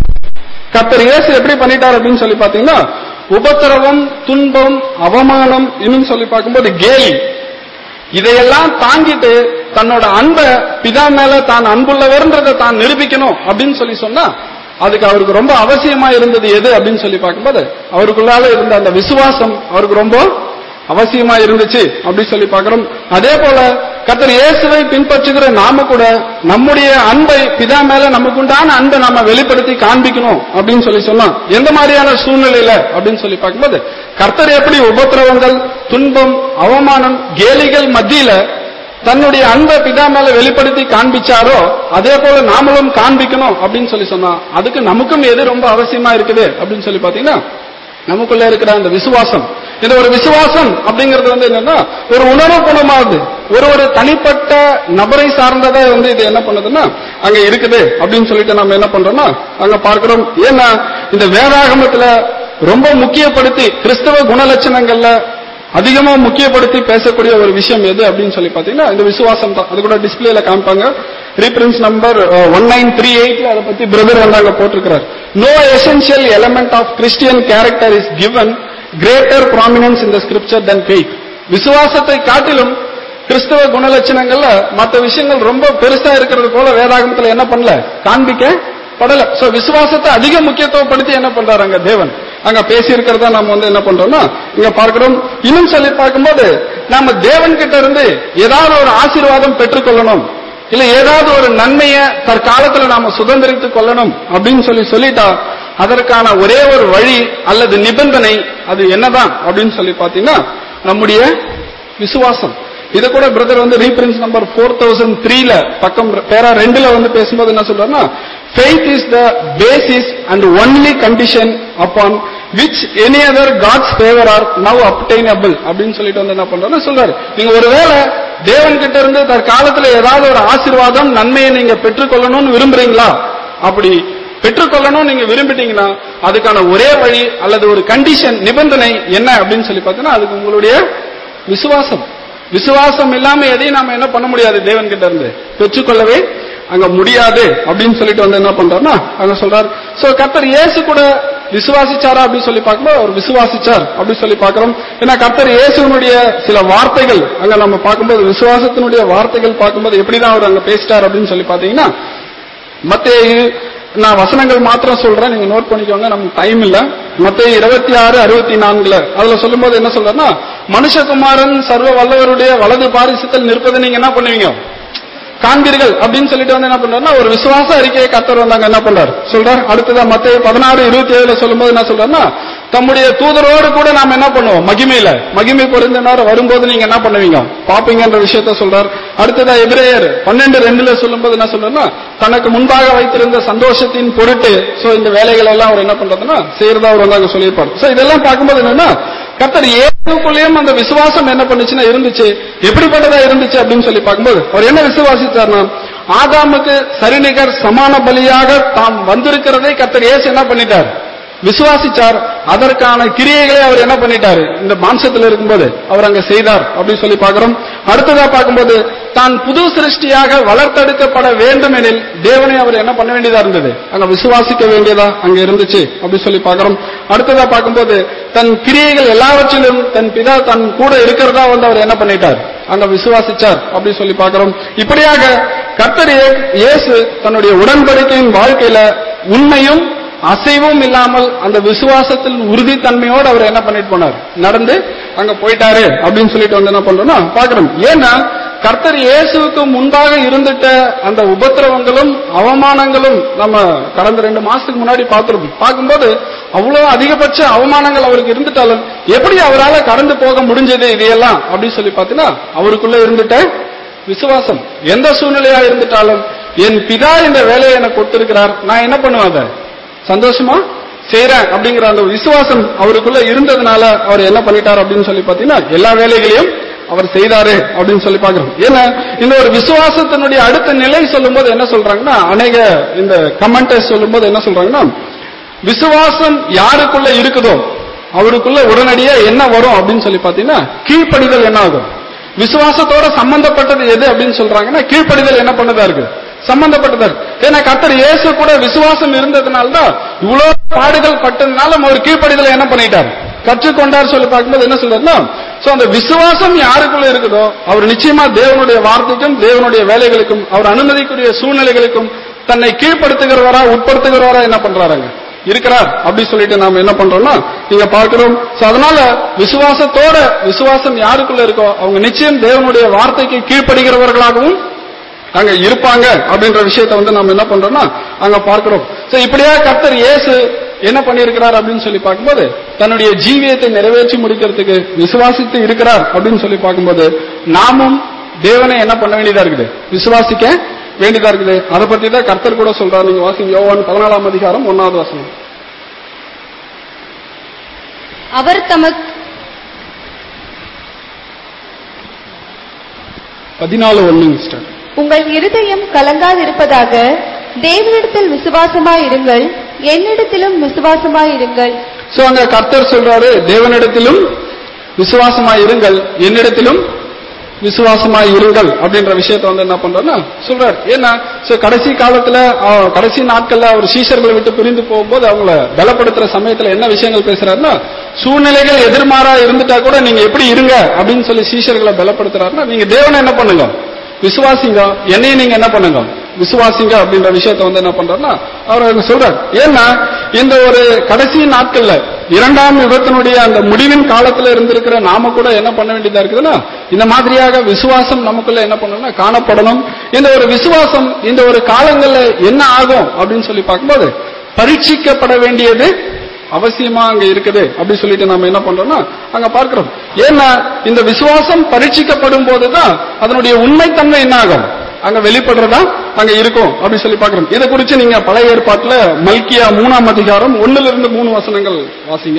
கத்தர் இயேசு எப்படி பண்ணிட்டார் அப்படின்னு சொல்லி பாத்தீங்கன்னா உபத்திரவம் துன்பம் அவமானம் இன்னும் சொல்லி பார்க்கும்போது கேலி இதையெல்லாம் தாங்கிட்டு தன்னோட அன்பை பிதா மேல தான் அன்புள்ளவர்ன்றதை தான் நிரூபிக்கணும் அப்படின்னு சொல்லி சொன்னா அதுக்கு அவருக்கு ரொம்ப அவசியமா இருந்தது எது அப்படின்னு சொல்லி பார்க்கும்போது அவருக்குள்ளால இருந்த அந்த விசுவாசம் அவருக்கு ரொம்ப அவசியமா இருந்துச்சு அப்படி சொல்லி பார்க்கிறோம் அதே போல கத்தர் இயேசுவை பின்பற்றுகிற நாம கூட நம்முடைய அன்பை பிதா மேல நமக்குண்டான அன்பை நாம வெளிப்படுத்தி காண்பிக்கணும் அப்படின்னு சொல்லி சொன்னா எந்த மாதிரியான சூழ்நிலையில அப்படின்னு சொல்லி பார்க்கும்போது கர்த்தர் எப்படி உபத்திரவங்கள் துன்பம் அவமானம் கேலிகள் மத்தியில தன்னுடைய அன்பை பிதா மேல வெளிப்படுத்தி காண்பிச்சாரோ அதே போல நாமளும் காண்பிக்கணும் அப்படின்னு சொல்லி சொன்னா அதுக்கு நமக்கும் எது ரொம்ப அவசியமா இருக்குது அப்படின்னு சொல்லி பாத்தீங்கன்னா நமக்குள்ள இருக்கிற அந்த விசுவாசம் இந்த ஒரு விசுவாசம் அப்படிங்கிறது வந்து என்னன்னா ஒரு உணர்வு குணமாகுது ஒரு ஒரு தனிப்பட்ட நபரை சார்ந்ததா வந்து இது என்ன பண்ணுதுன்னா அங்க இருக்குது அப்படின்னு சொல்லிட்டு நம்ம என்ன பண்றோம்னா அங்க பார்க்கிறோம் ஏன்னா இந்த வேதாகமத்துல ரொம்ப முக்கியப்படுத்தி கிறிஸ்தவ குணலட்சணங்கள்ல அதிகமா முக்கியப்படுத்தி பேசக்கூடிய ஒரு விஷயம் எது அப்படின்னு சொல்லி பாத்தீங்கன்னா இந்த விசுவாசம் தான் அது கூட டிஸ்பிளேல காமிப்பாங்க reference number one nine three எயிட்ல அதை பத்தி பிரதர் வந்து அங்க போட்டிருக்கிறார் no essential element of Christian character is given greater prominence in the scripture than faith விசுவாசத்தை காட்டிலும் கிறிஸ்தவ குணலட்சணங்கள்ல மற்ற விஷயங்கள் ரொம்ப பெருசா இருக்கிறது போல வேதாகமத்துல என்ன பண்ணல காண்பிக்க படல சோ விசுவாசத்தை அதிக முக்கியத்துவப்படுத்தி என்ன பண்றாரு அங்க தேவன் அங்க பேசி இருக்கிறதா நம்ம வந்து என்ன பண்றோம்னா இங்க பார்க்கிறோம் இன்னும் சொல்லி பார்க்கும்போது நாம தேவன் கிட்ட இருந்து ஏதாவது ஒரு ஆசீர்வாதம் பெற்றுக்கொள்ளணும் இல்ல ஏதாவது ஒரு நன்மையை தற்காலத்துல நாம சுதந்திரித்துக் கொள்ளணும் அப்படின்னு சொல்லி சொல்லிட்டா அதற்கான ஒரே ஒரு வழி அல்லது நிபந்தனை அது என்னதான் அப்படின்னு சொல்லி பாத்தீங்கன்னா நம்முடைய விசுவாசம் இது கூட பிரதர் வந்து ரீஃபரன்ஸ் நம்பர் ஃபோர் தௌசண்ட் த்ரீல பக்கம் பேரா ரெண்டுல வந்து பேசும்போது என்ன சொல்றாருன்னா faith is the basis and only condition upon which any other God's favour are now obtainable அப்படின்னு சொல்லிட்டு வந்து என்ன பண்றாருன்னா சொல்றாரு நீங்க ஒருவேளை தேவன் கிட்ட இருந்து தற்காலத்துல ஏதாவது ஒரு ஆசீர்வாதம் நன்மையை நீங்க பெற்றுக்கொள்ளணும்னு விரும்புறீங்களா அப்படி பெற்றுக்கொள்ளணும் நீங்க விரும்பிட்டீங்கன்னா அதுக்கான ஒரே வழி அல்லது ஒரு கண்டிஷன் நிபந்தனை என்ன அப்படின்னு சொல்லி பார்த்தீங்கன்னா அதுக்கு உங்களுடைய விசுவாசம் விசுவாசம் இல்லாம எதையும் நாம என்ன பண்ண முடியாது தேவன் கிட்ட இருந்து பெற்றுக்கொள்ளவே அங்க முடியாது அப்படின்னு சொல்லிட்டு வந்து என்ன பண்றாருன்னா அங்க சொல்றாரு சோ கர்த்தர் இயேசு கூட விசுவாசிச்சாரா அப்படின்னு சொல்லி பார்க்கும்போது அவர் விசுவாசிச்சார் அப்படின்னு சொல்லி பார்க்கிறோம் ஏன்னா கர்த்தர் இயேசுனுடைய சில வார்த்தைகள் அங்க நம்ம பார்க்கும்போது விசுவாசத்தினுடைய வார்த்தைகள் பார்க்கும்போது எப்படிதான் அவர் அங்க பேசிட்டார் அப்படின்னு சொல்லி பாத்தீங்கன்னா மத்தேயு நான் வசனங்கள் மாத்திரம் சொல்றேன் நீங்க நோட் பண்ணிக்கோங்க நமக்கு டைம் இல்ல மத்திய இருபத்தி ஆறு அறுபத்தி நான்குல அதுல சொல்லும்போது என்ன சொல்றேன்னா மனுஷகுமாரன் சர்வ வல்லவருடைய வலது பாரிசத்தில் நிற்பதை நீங்க என்ன பண்ணுவீங்க காண்பீர்கள் அப்படின்னு சொல்லிட்டு வந்து என்ன பண்றாருன்னா ஒரு விசுவாச அறிக்கையை கத்தர் வந்தாங்க என்ன பண்றாரு சொல்றார் அடுத்ததா மத்திய பதினாறு இருபத்தி ஏழுல சொல்லும்போது என்ன சொல்றாருன்னா தம்முடைய தூதரோடு கூட நாம என்ன பண்ணுவோம் மகிமையில மகிமை பொருந்த நேரம் வரும்போது நீங்க என்ன பண்ணுவீங்க பாப்பீங்கன்ற விஷயத்த சொல்றார் அடுத்ததா எபிரேயர் பன்னெண்டு ரெண்டுல சொல்லும்போது என்ன சொல்றாருன்னா தனக்கு முன்பாக வைத்திருந்த சந்தோஷத்தின் பொருட்டு சோ இந்த வேலைகள் எல்லாம் அவர் என்ன பண்றதுன்னா செய்யறதா அவர் வந்து அங்க சொல்லியிருப்பார் சோ இதெல்லாம் பார்க்கும்போது என்னன்னா கத்தர் ஏதுக்குள்ளேயும் அந்த விசுவாசம் என்ன பண்ணுச்சுன்னா இருந்துச்சு எப்படிப்பட்டதா இருந்துச்சு அப்படின்னு சொல்லி பார்க்கும்போது அவர் என்ன விசுவாசித்தார்னா ஆதாமுக்கு சரிநிகர் சமான பலியாக தாம் வந்திருக்கிறதை கத்தர் ஏசு என்ன பண்ணிட்டார் விசுவாசிச்சார் அதற்கான கிரியைகளை அவர் என்ன பண்ணிட்டாரு இந்த மாம்சத்தில் இருக்கும்போது அவர் அங்க செய்தார் அப்படின்னு சொல்லி பார்க்கிறோம் அடுத்ததா பார்க்கும்போது தான் புது சிருஷ்டியாக வளர்த்தெடுக்கப்பட வேண்டும் எனில் தேவனை அவர் என்ன பண்ண வேண்டியதா இருந்தது அங்க விசுவாசிக்க வேண்டியதா அங்க இருந்துச்சு அப்படி சொல்லி பார்க்கிறோம் அடுத்ததா பார்க்கும்போது தன் கிரியைகள் எல்லாவற்றிலும் தன் பிதா தன் கூட இருக்கிறதா வந்து அவர் என்ன பண்ணிட்டார் அங்க விசுவாசிச்சார் அப்படி சொல்லி பார்க்கிறோம் இப்படியாக கர்த்தர் இயே- இயேசு தன்னுடைய உடன்படிக்கையின் வாழ்க்கையில உண்மையும் அசைவும் இல்லாமல் அந்த விசுவாசத்தில் உறுதித்தன்மையோடு அவர் என்ன பண்ணிட்டு போனார் நடந்து அங்க போயிட்டாரு அப்படின்னு சொல்லிட்டு வந்து என்ன பண்றோம்னா பாக்குறோம் ஏன்னா கர்த்தர் இயேசுவுக்கு முன்பாக இருந்துட்ட அந்த உபத்திரவங்களும் அவமானங்களும் நம்ம கடந்த ரெண்டு மாசத்துக்கு முன்னாடி பார்த்திருக்கோம் பார்க்கும்போது அவ்வளவு அதிகபட்ச அவமானங்கள் அவருக்கு இருந்துட்டாலும் எப்படி அவரால் கடந்து போக முடிஞ்சது இதையெல்லாம் அப்படின்னு சொல்லி பார்த்தீங்கன்னா அவருக்குள்ள இருந்துட்ட விசுவாசம் எந்த சூழ்நிலையா இருந்துட்டாலும் என் பிதா இந்த வேலையை எனக்கு கொடுத்திருக்கிறார் நான் என்ன பண்ணுவேன் அதை சந்தோஷமா செய்றேன் அப்படிங்கிற அந்த விசுவாசம் அவருக்குள்ள இருந்ததுனால அவர் என்ன பண்ணிட்டார் அப்படின்னு சொல்லி பாத்தீங்கன்னா எல்லா வேலைகளையும் அவர் செய்தாரு அப்படின்னு சொல்லி பாக்குறோம் ஏன்னா இந்த ஒரு விசுவாசத்தினுடைய அடுத்த நிலை சொல்லும்போது என்ன சொல்றாங்கன்னா அநேக இந்த கமெண்டர்ஸ் சொல்லும்போது என்ன சொல்றாங்கன்னா விசுவாசம் யாருக்குள்ள இருக்குதோ அவருக்குள்ள உடனடியா என்ன வரும் அப்படின்னு சொல்லி பாத்தீங்கன்னா கீழ்ப்படிதல் என்ன ஆகும் விசுவாசத்தோட சம்பந்தப்பட்டது எது அப்படின்னு சொல்றாங்கன்னா கீழ்ப்படிதல் என்ன பண்ணதா இருக்கு சம்பந்தப்பட்டதா இருக்கு ஏன்னா கர்த்தர் இயேசு கூட விசுவாசம் இருந்ததுனால தான் இவ்வளவு பாடுகள் பட்டதுனால அவர் கீழ்ப்படிதலை என்ன பண்ணிட்டார் கற்றுக்கொண்டார் சொல்லி பார்க்கும்போது என்ன சொல்றாருன்னா சோ அந்த விசுவாசம் யாருக்குள்ள இருக்குதோ அவர் நிச்சயமா தேவனுடைய வார்த்தைக்கும் தேவனுடைய வேலைகளுக்கும் அவர் அனுமதிக்கூடிய சூழ்நிலைகளுக்கும் தன்னை கீழ்ப்படுத்துகிறவரா உட்படுத்துகிறவரா என்ன பண்றாருங்க இருக்கிறார் அப்படி சொல்லிட்டு நாம என்ன பண்றோம்னா இங்க பார்க்கிறோம் சோ அதனால விசுவாசத்தோட விசுவாசம் யாருக்குள்ள இருக்கோ அவங்க நிச்சயம் தேவனுடைய வார்த்தைக்கு கீழ்ப்படுகிறவர்களாகவும் அங்க இருப்பாங்க அப்படின்ற விஷயத்தை வந்து நம்ம என்ன பண்றோம்னா அங்க பார்க்கிறோம் சோ இப்படியா கர்த்தர் இயேசு என்ன பண்ணியிருக்கிறார் அப்படின்னு சொல்லி பார்க்கும்போது தன்னுடைய ஜீவியத்தை நிறைவேற்றி முடிக்கிறதுக்கு விசுவாசித்து இருக்கிறார் அப்படின்னு சொல்லி பார்க்கும்போது நாமும் தேவனை என்ன பண்ண வேண்டியதா இருக்குது விசுவாசிக்க வேண்டியதா இருக்குது அதை பத்தி தான் கர்த்தர் கூட சொல்றாரு நீங்க வாசிங்க யோவான் பதினாலாம் அதிகாரம் ஒன்னாவது வசனம் அவர் தமக்கு பதினாலு ஒண்ணு மிஸ்டர் உங்கள் இருதயம் கலங்காதிருப்பதாக தேவனிடத்தில் விசுவாசமாயிருங்கள் என்னிடத்திலும் விசுவாசமாயிருங்கள் சோ அங்க கர்த்தர் சொல்றாரு தேவனிடத்திலும் விசுவாசமாய் இருங்கள் என்னிடத்திலும் விசுவாசமாய் இருங்கள் அப்படின்ற விஷயத்தை வந்து என்ன பண்றாருன்னா சொல்றாரு ஏன்னா சோ கடைசி காலத்துல அஹ், கடைசி நாட்கள்ல அவர் சீஷர்களை விட்டு பிரிந்து போகும்போது அவங்கள பலப்படுத்துற சமயத்துல என்ன விஷயங்கள் பேசுறாருன்னா சூழ்நிலைகள் எதிர்மாறா இருந்துட்டா கூட நீங்க எப்படி இருங்க அப்படின்னு சொல்லி சீஷர்களை பலப்படுத்துறாருன்னா நீங்க தேவனை என்ன பண்ணுங்க விசுவாசிங்க என்னையும் நீங்க என்ன பண்ணுங்க விசுவாசிங்க அப்படின்ற விஷயத்தை வந்து என்ன பண்றாருன்னா அவர் அங்க சொல்றாரு ஏன்னா இந்த ஒரு கடைசி நாட்கள்ல இரண்டாம் யுகத்தினுடைய அந்த முடிவின் காலத்துல இருந்திருக்கிற நாம கூட என்ன பண்ண வேண்டியதா இருக்குதுன்னா இந்த மாதிரியாக விசுவாசம் நமக்குள்ள என்ன பண்ணணும்னா காணப்படணும் இந்த ஒரு விசுவாசம் இந்த ஒரு காலங்கள்ல என்ன ஆகும் அப்படின்னு சொல்லி பார்க்கும்போது பரீட்சிக்கப்பட வேண்டியது அவசியமா அங்க இருக்குது அப்படி சொல்லிட்டு நம்ம என்ன பண்றோம்னா அங்க பார்க்கிறோம் ஏன்னா இந்த விசுவாசம் பரீட்சிக்கப்படும் போதுதான் அதனுடைய உண்மைத்தன்மை என்ன ஆகும் அங்க வெளிப்படுறதா அங்க இருக்கும் அப்படி சொல்லி பார்க்கிறோம் இதை குறிச்சு நீங்க பழைய ஏற்பாட்டுல மல்கியா மூணாம் அதிகாரம் ஒண்ணுல இருந்து மூணு வசனங்கள் வாசிங்க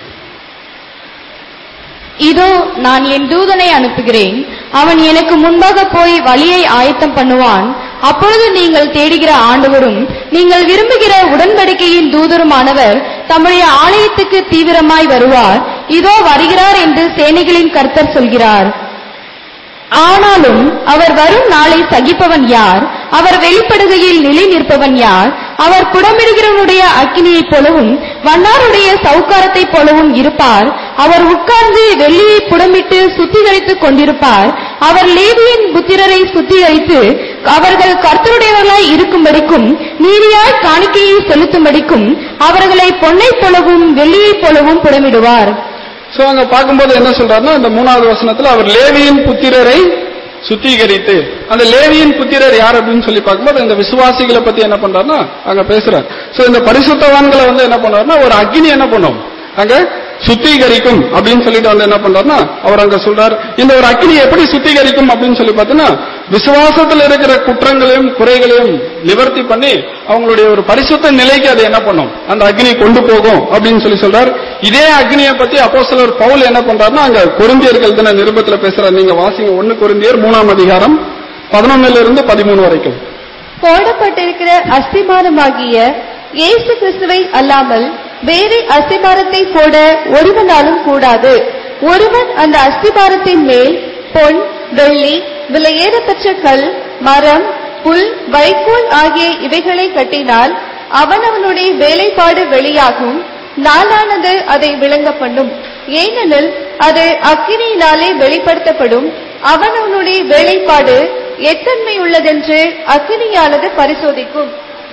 இதோ நான் என் தூதனை அனுப்புகிறேன் அவன் எனக்கு முன்பாக போய் வழியை ஆயத்தம் பண்ணுவான் அப்பொழுது நீங்கள் தேடுகிற ஆண்டவரும் நீங்கள் விரும்புகிற உடன்படிக்கையின் தூதருமானவர் தம்முடைய ஆலயத்துக்கு தீவிரமாய் வருவார் இதோ வருகிறார் என்று சேனைகளின் கர்த்தர் சொல்கிறார் ஆனாலும் அவர் வரும் நாளை சகிப்பவன் யார் அவர் வெளிப்படுகையில் நிலை நிற்பவன் யார் அவர் புடமிடுகிறவனுடைய அக்கினியைப் போலவும் வண்ணாருடைய சவுக்காரத்தைப் போலவும் இருப்பார் அவர் உட்கார்ந்து வெள்ளியை புடமிட்டு சுத்திகரித்துக் கொண்டிருப்பார் அவர் லேவியின் புத்திரரை சுத்திகரித்து அவர்கள் கர்த்தருடையவர்களாய் இருக்கும்படிக்கும் நீதியாய் காணிக்கையை செலுத்தும்படிக்கும் அவர்களை பொன்னைப் போலவும் வெள்ளியைப் போலவும் புடமிடுவார் சோ அங்க பார்க்கும்போது என்ன சொல்றாருன்னா இந்த மூணாவது வசனத்துல அவர் லேவியின் புத்திரரை சுத்திகரித்து அந்த லேவியின் புத்திரர் யார் அப்படின்னு சொல்லி பார்க்கும்போது இந்த விசுவாசிகளை பத்தி என்ன பண்றாருன்னா அங்க பேசுறார் சோ இந்த பரிசுத்தவான்களை வந்து என்ன பண்றாருன்னா ஒரு அக்னி என்ன பண்ணும் அங்க சுத்திகரிக்கும் அப்படின்னு சொல்லிட்டு வந்து என்ன பண்றாருன்னா அவர் அங்க சொல்றாரு இந்த ஒரு அக்னி எப்படி சுத்திகரிக்கும் அப்படின்னு சொல்லி பார்த்தீங்கன்னா விசுவாசத்துல இருக்கிற குற்றங்களையும் குறைகளையும் நிவர்த்தி பண்ணி அவங்களுடைய ஒரு பரிசுத்த நிலைக்கு அதை என்ன பண்ணும் அந்த அக்னி கொண்டு போகும் அப்படின்னு சொல்லி சொல்றார் இதே அக்னியை பத்தி அப்போஸ்தலர் பவுல் என்ன பண்றாருன்னா அங்க கொரிந்தியர்கள் தின நிருபத்துல பேசுறாரு நீங்க வாசிங்க ஒன்னு கொரிந்தியர் மூணாம் அதிகாரம் பதினொன்னுல இருந்து பதிமூணு வரைக்கும் போடப்பட்டிருக்கிற அஸ்திமானமாகிய இயேசு கிறிஸ்துவை அல்லாமல் வேறு அஸ்திபாரத்தை போட ஒருவனாலும் கூடாது ஒருவன் அந்த அஸ்திபாரத்தின் மேல் பொன் வெள்ளி விலையேறப்பெற்ற கல் மரம் புல் வைக்கோல் ஆகிய இவைகளை கட்டினால் அவனவனுடைய வேலைப்பாடு வெளியாகும் நாளானது அதை விளங்க பண்ணும் ஏனெனில் அது அக்கினியினாலே வெளிப்படுத்தப்படும் அவனவனுடைய வேலைப்பாடு எத்தன்மை உள்ளதென்று அக்கினியானது பரிசோதிக்கும்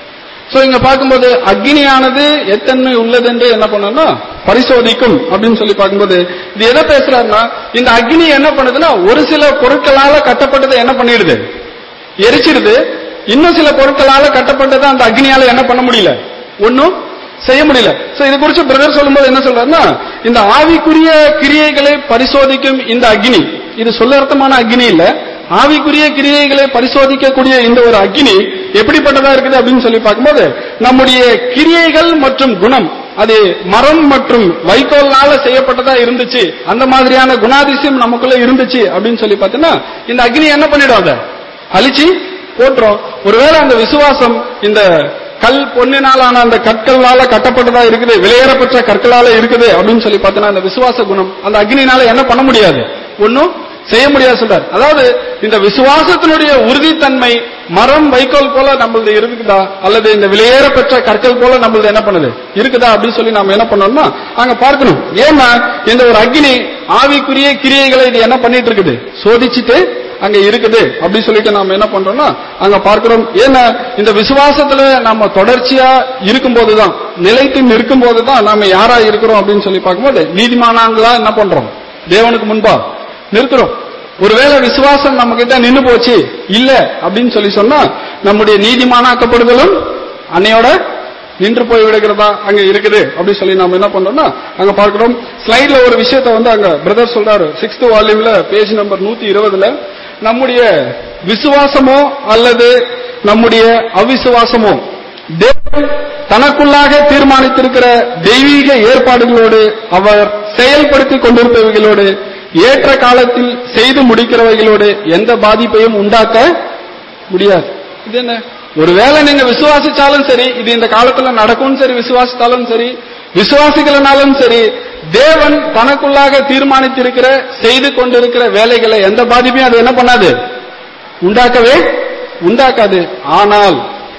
சோ இங்க பார்க்கும்போது அக்னியானது எத்தன்மை உள்ளது என்று என்ன பண்ணணும்னா பரிசோதிக்கும் அப்படின்னு சொல்லி பார்க்கும்போது இது எதை பேசுறாருன்னா இந்த அக்னி என்ன பண்ணுதுன்னா ஒரு சில பொருட்களால கட்டப்பட்டதை என்ன பண்ணிடுது எரிச்சிடுது இன்னும் சில பொருட்களால கட்டப்பட்டதை அந்த அக்னியால என்ன பண்ண முடியல ஒன்னும் செய்ய முடியல சோ இது குறிச்சு பிரதர் சொல்லும்போது என்ன சொல்றாருன்னா இந்த ஆவிக்குரிய கிரியைகளை பரிசோதிக்கும் இந்த அக்னி இது சொல்லர்த்தமான அக்னி இல்ல ஆவிக்குரிய கிரியைகளை பரிசோதிக்கக்கூடிய இந்த ஒரு அக்னி எப்படிப்பட்டதா இருக்குது அப்படின்னு சொல்லி பார்க்கும்போது நம்முடைய கிரியைகள் மற்றும் குணம் அது மரம் மற்றும் வைக்கோல்னால செய்யப்பட்டதா இருந்துச்சு அந்த மாதிரியான குணாதிசயம் நமக்குள்ள இருந்துச்சு அப்படின்னு சொல்லி பார்த்தீங்கன்னா இந்த அக்னி என்ன பண்ணிடும் அதை அழிச்சு போட்டுரும் ஒருவேளை அந்த விசுவாசம் இந்த கல் பொன்னினாலான அந்த கற்களால கட்டப்பட்டதா இருக்குது விலையேறப்பட்ட கற்களால இருக்குது அப்படின்னு சொல்லி பார்த்தீங்கன்னா அந்த விசுவாச குணம் அந்த அக்னினால என்ன பண்ண முடியாது ஒன்னும் செய்ய முடியாது சொல்றார் அதாவது இந்த விசுவாசத்தினுடைய உறுதித்தன்மை மரம் வைக்கோல் போல நம்மளது இருக்குதா அல்லது இந்த விலையேறப்பெற்ற கற்கள் போல நம்மளது என்ன பண்ணுது இருக்குதா அப்படின்னு சொல்லி நாம என்ன பண்ணோம்னா அங்க பார்க்கணும் ஏன்னா இந்த ஒரு அக்னி ஆவிக்குரிய கிரியைகளை இது என்ன பண்ணிட்டு இருக்குது சோதிச்சுட்டு அங்க இருக்குது அப்படி சொல்லிட்டு நாம என்ன பண்றோம்னா அங்க பார்க்கிறோம் ஏன்னா இந்த விசுவாசத்துல நம்ம தொடர்ச்சியா இருக்கும்போதுதான் நிலைத்து நிற்கும் போதுதான் நாம யாரா இருக்கிறோம் அப்படின்னு சொல்லி பார்க்கும்போது நீதிமானாங்களா என்ன பண்றோம் தேவனுக்கு முன்பா நிறுத்துறோம் ஒருவேளை விசுவாசம் நம்ம கிட்ட நின்னு போச்சு இல்ல அப்படின்னு சொல்லி சொன்னா நம்முடைய நீதிமானாக்கப்படுதலும் அன்னையோட நின்று போய் விடுகிறதா அங்க இருக்குது அப்படி சொல்லி நாம என்ன பண்றோம்னா அங்க பார்க்கிறோம் ஸ்லைட்ல ஒரு விஷயத்த வந்து அங்க பிரதர் சொல்றாரு சிக்ஸ்த் வால்யூம்ல பேஜ் நம்பர் நூத்தி இருபதுல நம்முடைய விசுவாசமோ அல்லது நம்முடைய அவிசுவாசமோ தேவன் தனக்குள்ளாக தீர்மானித்திருக்கிற தெய்வீக ஏற்பாடுகளோடு அவர் செயல்படுத்திக் கொண்டிருப்பவைகளோடு ஏற்ற காலத்தில் செய்து முடிக்கிறவைகளோடு எந்த பாதிப்பையும் உண்டாக்க முடியாது இது என்ன ஒருவேளை நீங்க விசுவாசிச்சாலும் சரி இது இந்த காலத்துல நடக்கும் சரி விசுவாசித்தாலும் சரி விசுவாசிக்கலனாலும் சரி தேவன் தனக்குள்ளாக தீர்மானித்திருக்கிற செய்து கொண்டிருக்கிற வேலைகளை எந்த பாதிப்பையும் அது என்ன பண்ணாது உண்டாக்கவே உண்டாக்காது ஆனால்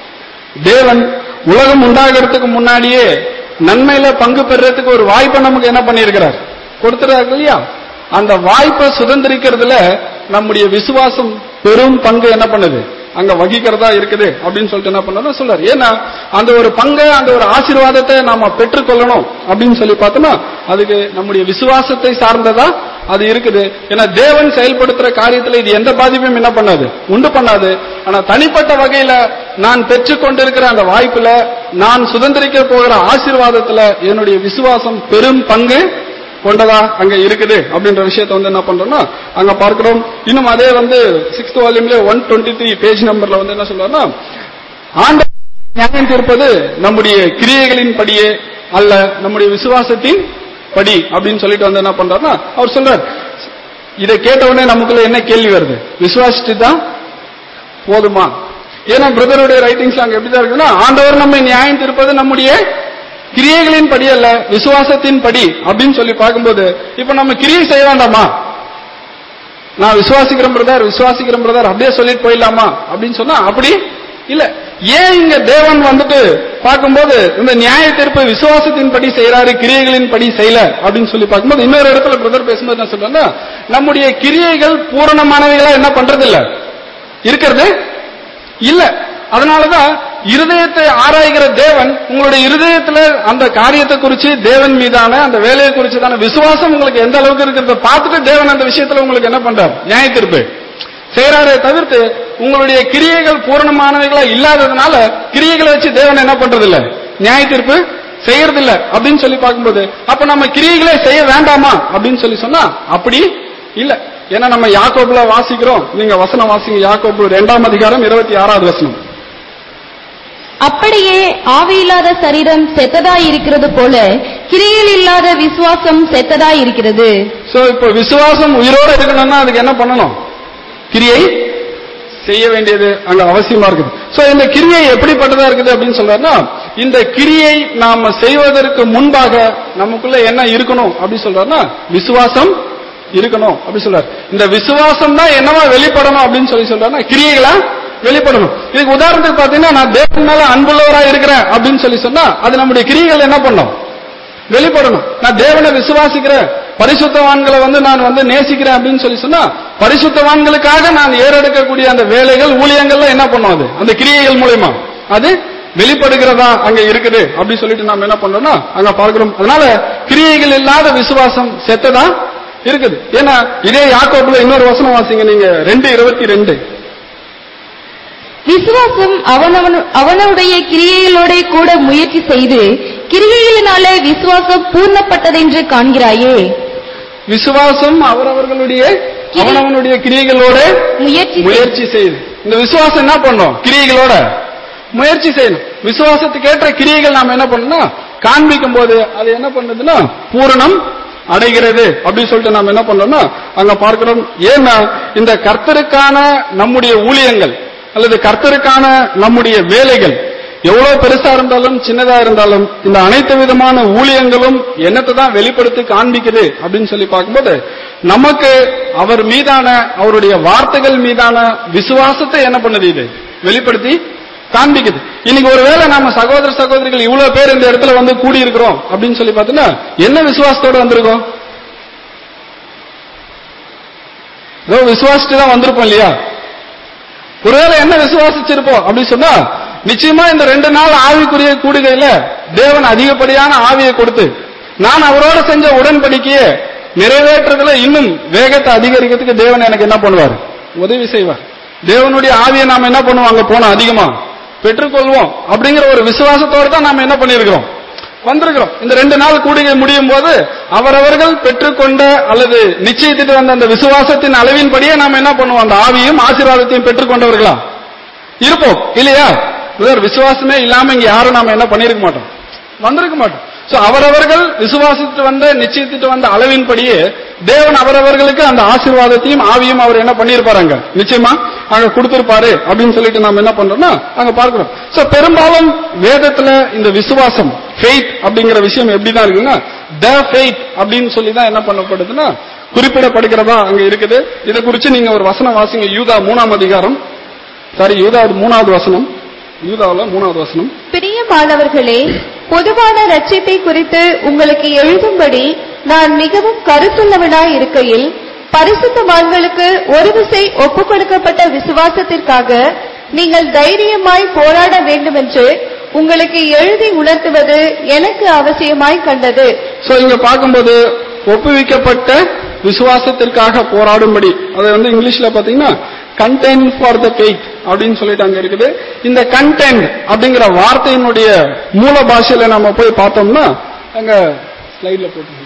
தேவன் உலகம் உண்டாகிறதுக்கு முன்னாடியே நன்மையில பங்கு பெறறதுக்கு ஒரு வாய்ப்பை நமக்கு என்ன பண்ணியிருக்கிறார் கொடுத்துறாரு இல்லையா அந்த வாய்ப்பை சுதந்திரிக்கிறதுல நம்முடைய விசுவாசம் பெரும் பங்கு என்ன பண்ணுது அங்க வகிக்கிறதா இருக்குது அப்படின்னு சொல்லிட்டு என்ன பண்ணணும் சொல்றாரு ஏன்னா அந்த ஒரு பங்கை அந்த ஒரு ஆசீர்வாதத்தை நாம பெற்றுக்கொள்ளணும் அப்படின்னு சொல்லி பார்த்தோம்னா அதுக்கு நம்முடைய விசுவாசத்தை சார்ந்ததா அது இருக்குது ஏன்னா தேவன் செயல்படுத்துற காரியத்துல இது எந்த பாதிப்பையும் என்ன பண்ணாது உண்டு பண்ணாது ஆனா தனிப்பட்ட வகையில நான் பெற்றுக் கொண்டிருக்கிற அந்த வாய்ப்புல நான் சுதந்திரிக்க போகிற ஆசீர்வாதத்துல என்னுடைய விசுவாசம் பெரும் பங்கு கொண்டதா அங்க இருக்குது அப்படின்ற விஷயத்தை வந்து என்ன பண்றோம்னா அங்க பார்க்கிறோம் இன்னும் அதே வந்து சிக்ஸ்த் வால்யூம்ல ஒன் டுவெண்ட்டி த்ரீ பேஜ் நம்பர்ல வந்து என்ன சொல்றாருன்னா ஆண்ட நியாயம் தீர்ப்பது நம்முடைய கிரியைகளின் படியே அல்ல நம்முடைய விசுவாசத்தின் படி அப்படின்னு சொல்லிட்டு வந்து என்ன பண்றாருன்னா அவர் சொல்றார் இதை கேட்ட உடனே நமக்குள்ள என்ன கேள்வி வருது விசுவாசிட்டு தான் போதுமா ஏன்னா பிரதருடைய ரைட்டிங்ஸ் அங்க எப்படிதான் இருக்குன்னா ஆண்டவர் நம்மை நியாயம் தீர்ப்பது நம்முடைய கிரியைகளின் படி அல்ல விசுவாசத்தின் படி அப்படின்னு சொல்லி பார்க்கும்போது இப்ப நம்ம கிரியை செய்ய வேண்டாமா நான் விசுவாசிக்கிறேன் பிரதர் விசுவாசிக்கிறேன் பிரதர் அப்படியே சொல்லிட்டு போயிடலாமா அப்படின்னு சொன்னா அப்படி இல்ல ஏன் இங்க தேவன் வந்துட்டு பார்க்கும்போது இந்த நியாய தீர்ப்பு விசுவாசத்தின் படி செய்யறாரு கிரியைகளின் படி செய்யல அப்படின்னு சொல்லி பார்க்கும்போது இன்னொரு இடத்துல பிரதர் பேசும்போது என்ன சொல்றேன்னா நம்முடைய கிரியைகள் பூரணமானவைகளா என்ன பண்றது இல்ல இருக்கிறது இல்ல அதனாலதான் இருதயத்தை ஆராய்கிற தேவன் உங்களுடைய இருதயத்துல அந்த காரியத்தை குறிச்சு தேவன் மீதான அந்த வேலையை குறிச்சுதான விசுவாசம் உங்களுக்கு எந்த அளவுக்கு இருக்கிறத பார்த்துட்டு தேவன் அந்த விஷயத்துல உங்களுக்கு என்ன பண்றார் நியாய தீர்ப்பு செய்யறாரே தவிர்த்து உங்களுடைய கிரியைகள் பூரணமானவைகளா இல்லாததுனால கிரியைகளை வச்சு தேவன் என்ன பண்றது இல்ல நியாய தீர்ப்பு செய்யறது இல்ல அப்படின்னு சொல்லி பார்க்கும்போது அப்ப நம்ம கிரியைகளே செய்ய வேண்டாமா அப்படின்னு சொல்லி சொன்னா அப்படி இல்ல ஏன்னா நம்ம யாக்கோபுல வாசிக்கிறோம் நீங்க வசனம் வாசிங்க யாக்கோபு இரண்டாம் அதிகாரம் இருபத்தி ஆறாவது வசனம் அப்படியே ஆவியில்லாத சரீரம் செத்ததாய் இருக்கிறது போல கிரியில் இல்லாத விசுவாசம் செத்ததாய் இருக்கிறது சோ இப்போ விசுவாசம் உயிரோட இருக்கணும்னா அதுக்கு என்ன பண்ணணும் கிரியை செய்ய வேண்டியது அங்க அவசியமா இருக்குது சோ இந்த கிரியை எப்படிப்பட்டதா இருக்குது அப்படின்னு சொல்றாருன்னா இந்த கிரியை நாம செய்வதற்கு முன்பாக நமக்குள்ள என்ன இருக்கணும் அப்படி சொல்றாருன்னா விசுவாசம் இருக்கணும் அப்படி சொல்றாரு இந்த விசுவாசம் தான் என்னவா வெளிப்படணும் அப்படின்னு சொல்லி சொல்றாருன்னா கிரியைகளா வெளிப்படணும் இதுக்கு உதாரணத்துக்கு பாத்தீங்கன்னா நான் தேவன் மேல அன்புள்ளவரா இருக்கிறேன் அப்படின்னு சொல்லி சொன்னா அது நம்முடைய கிரியைகள் என்ன பண்ணும் வெளிப்படணும் நான் தேவனை விசுவாசிக்கிறேன் பரிசுத்தவான்களை வந்து நான் வந்து நேசிக்கிறேன் அப்படின்னு சொல்லி சொன்னா பரிசுத்தவான்களுக்காக நான் ஏறெடுக்கக்கூடிய அந்த வேலைகள் ஊழியங்கள்ல என்ன பண்ணும் அது அந்த கிரியைகள் மூலயமா அது வெளிப்படுகிறதா அங்க இருக்குது அப்படி சொல்லிட்டு நாம என்ன பண்றோம்னா அங்க பார்க்கிறோம் அதனால கிரியைகள் இல்லாத விசுவாசம் செத்ததா இருக்குது ஏன்னா இதே யாக்கோப்புல இன்னொரு வசனம் வாசிங்க நீங்க ரெண்டு இருபத்தி ரெண்டு விசுவாசம் அவனவன் அவனுடைய கிரியைகளோட கூட முயற்சி செய்து கிரியைகளினாலே விசுவாசம் பூர்ணப்பட்டதென்று காண்கிறாயே விசுவாசம் அவரவர்களுடைய அவனவனுடைய கிரியைகளோட முயற்சி செய்- முயற்சி செய்து இந்த விசுவாசம் என்ன பண்ணும் கிரியைகளோட முயற்சி செய்யணும் விசுவாசத்துக்கு ஏற்ற கிரியைகள் நாம என்ன பண்ணணும் காண்பிக்கும் போது அது என்ன பண்ணுதுன்னா பூரணம் அடைகிறது அப்படின்னு சொல்லிட்டு நாம என்ன பண்றோம்னா அங்க பார்க்கிறோம் ஏன்னா இந்த கர்த்தருக்கான நம்முடைய ஊழியங்கள் அல்லது கர்த்தருக்கான நம்முடைய வேலைகள் எவ்வளவு பெருசா இருந்தாலும் சின்னதா இருந்தாலும் இந்த அனைத்து விதமான ஊழியங்களும் என்னத்தை தான் வெளிப்படுத்தி காண்பிக்குது அப்படின்னு சொல்லி பார்க்கும்போது நமக்கு அவர் மீதான அவருடைய வார்த்தைகள் மீதான விசுவாசத்தை என்ன பண்ணுது இது வெளிப்படுத்தி காண்பிக்குது இன்னைக்கு ஒருவேளை நம்ம சகோதர சகோதரிகள் இவ்வளவு பேர் இந்த இடத்துல வந்து கூடி இருக்கிறோம் அப்படின்னு சொல்லி பார்த்தீங்கன்னா என்ன விசுவாசத்தோட வந்திருக்கோம் ஏதோ விசுவாசிட்டு தான் வந்திருப்போம் இல்லையா ஒருவேளை என்ன விசுவாசிச்சிருப்போம் அப்படின்னு சொன்னா நிச்சயமா இந்த ரெண்டு நாள் ஆவிக்குரிய கூடுகையில தேவன் அதிகப்படியான ஆவியை கொடுத்து நான் அவரோட செஞ்ச உடன்படிக்கையை நிறைவேற்றுறதுல இன்னும் வேகத்தை அதிகரிக்கிறதுக்கு தேவன் எனக்கு என்ன பண்ணுவார் உதவி செய்வார் தேவனுடைய ஆவியை நாம என்ன பண்ணுவோம் அங்க போனா அதிகமா பெற்றுக்கொள்வோம் அப்படிங்கிற ஒரு விசுவாசத்தோட தான் நாம என்ன பண்ணிருக்கிறோம் வந்திருக்கிறோம் இந்த ரெண்டு நாள் கூடுகை முடியும் போது அவரவர்கள் பெற்றுக்கொண்ட அல்லது நிச்சயித்துட்டு வந்த அந்த விசுவாசத்தின் அளவின்படியே நாம என்ன பண்ணுவோம் அந்த ஆவியும் ஆசீர்வாதத்தையும் பெற்றுக்கொண்டவர்களா இருப்போம் இல்லையா பிரதர் விசுவாசமே இல்லாம இங்க யாரும் நாம என்ன பண்ணிருக்க மாட்டோம் வந்திருக்க மாட்டோம் சோ அவரவர்கள் விசுவாசித்து வந்த நிச்சயித்துட்டு வந்த அளவின்படியே தேவன் அவரவர்களுக்கு அந்த ஆசீர்வாதத்தையும் ஆவியும் அவர் என்ன பண்ணிருப்பாருங்க நிச்சயமா அங்க கொடுத்திருப்பாரு அப்படின்னு சொல்லிட்டு நாம என்ன பண்றோம்னா அங்க பார்க்கிறோம் சோ பெரும்பாலும் வேதத்துல இந்த விசுவாசம் ஃபெய்த் அப்படிங்கிற விஷயம் எப்படிதான் இருக்குன்னா த ஃபெய்த் அப்படின்னு சொல்லி தான் என்ன பண்ணப்படுதுன்னா குறிப்பிடப்படுகிறதா அங்க இருக்குது இதை குறிச்சு நீங்க ஒரு வசனம் வாசிங்க யூதா மூணாம் அதிகாரம் சாரி யூதா மூணாவது வசனம் யூதாவுல மூணாவது வசனம் பிரியமானவர்களே பொதுவான ரட்சிப்பை குறித்து உங்களுக்கு எழுதும்படி நான் மிகவும் கருத்துள்ளவனாய் இருக்கையில் பரிசுத்தவான்களுக்கு ஒரு விசை ஒப்புக் கொடுக்கப்பட்ட விசுவாசத்திற்காக நீங்கள் தைரியமாய் போராட வேண்டுமென்று உங்களுக்கு எழுதி உணர்த்துவது எனக்கு அவசியமாய் கண்டது சோ இங்க பார்க்கும்போது ஒப்புவிக்கப்பட்ட விசுவாசத்திற்காக போராடும்படி அதை வந்து இங்கிலீஷ்ல பாத்தீங்கன்னா கண்டென்ட் ஃபார் த ஃபெய்த் அப்படின்னு சொல்லிட்டு அங்க இருக்குது இந்த கண்டென்ட் அப்படிங்கிற வார்த்தையினுடைய மூல பாஷையில நம்ம போய் பார்த்தோம்னா அங்க ஸ்லைட்ல போட்டு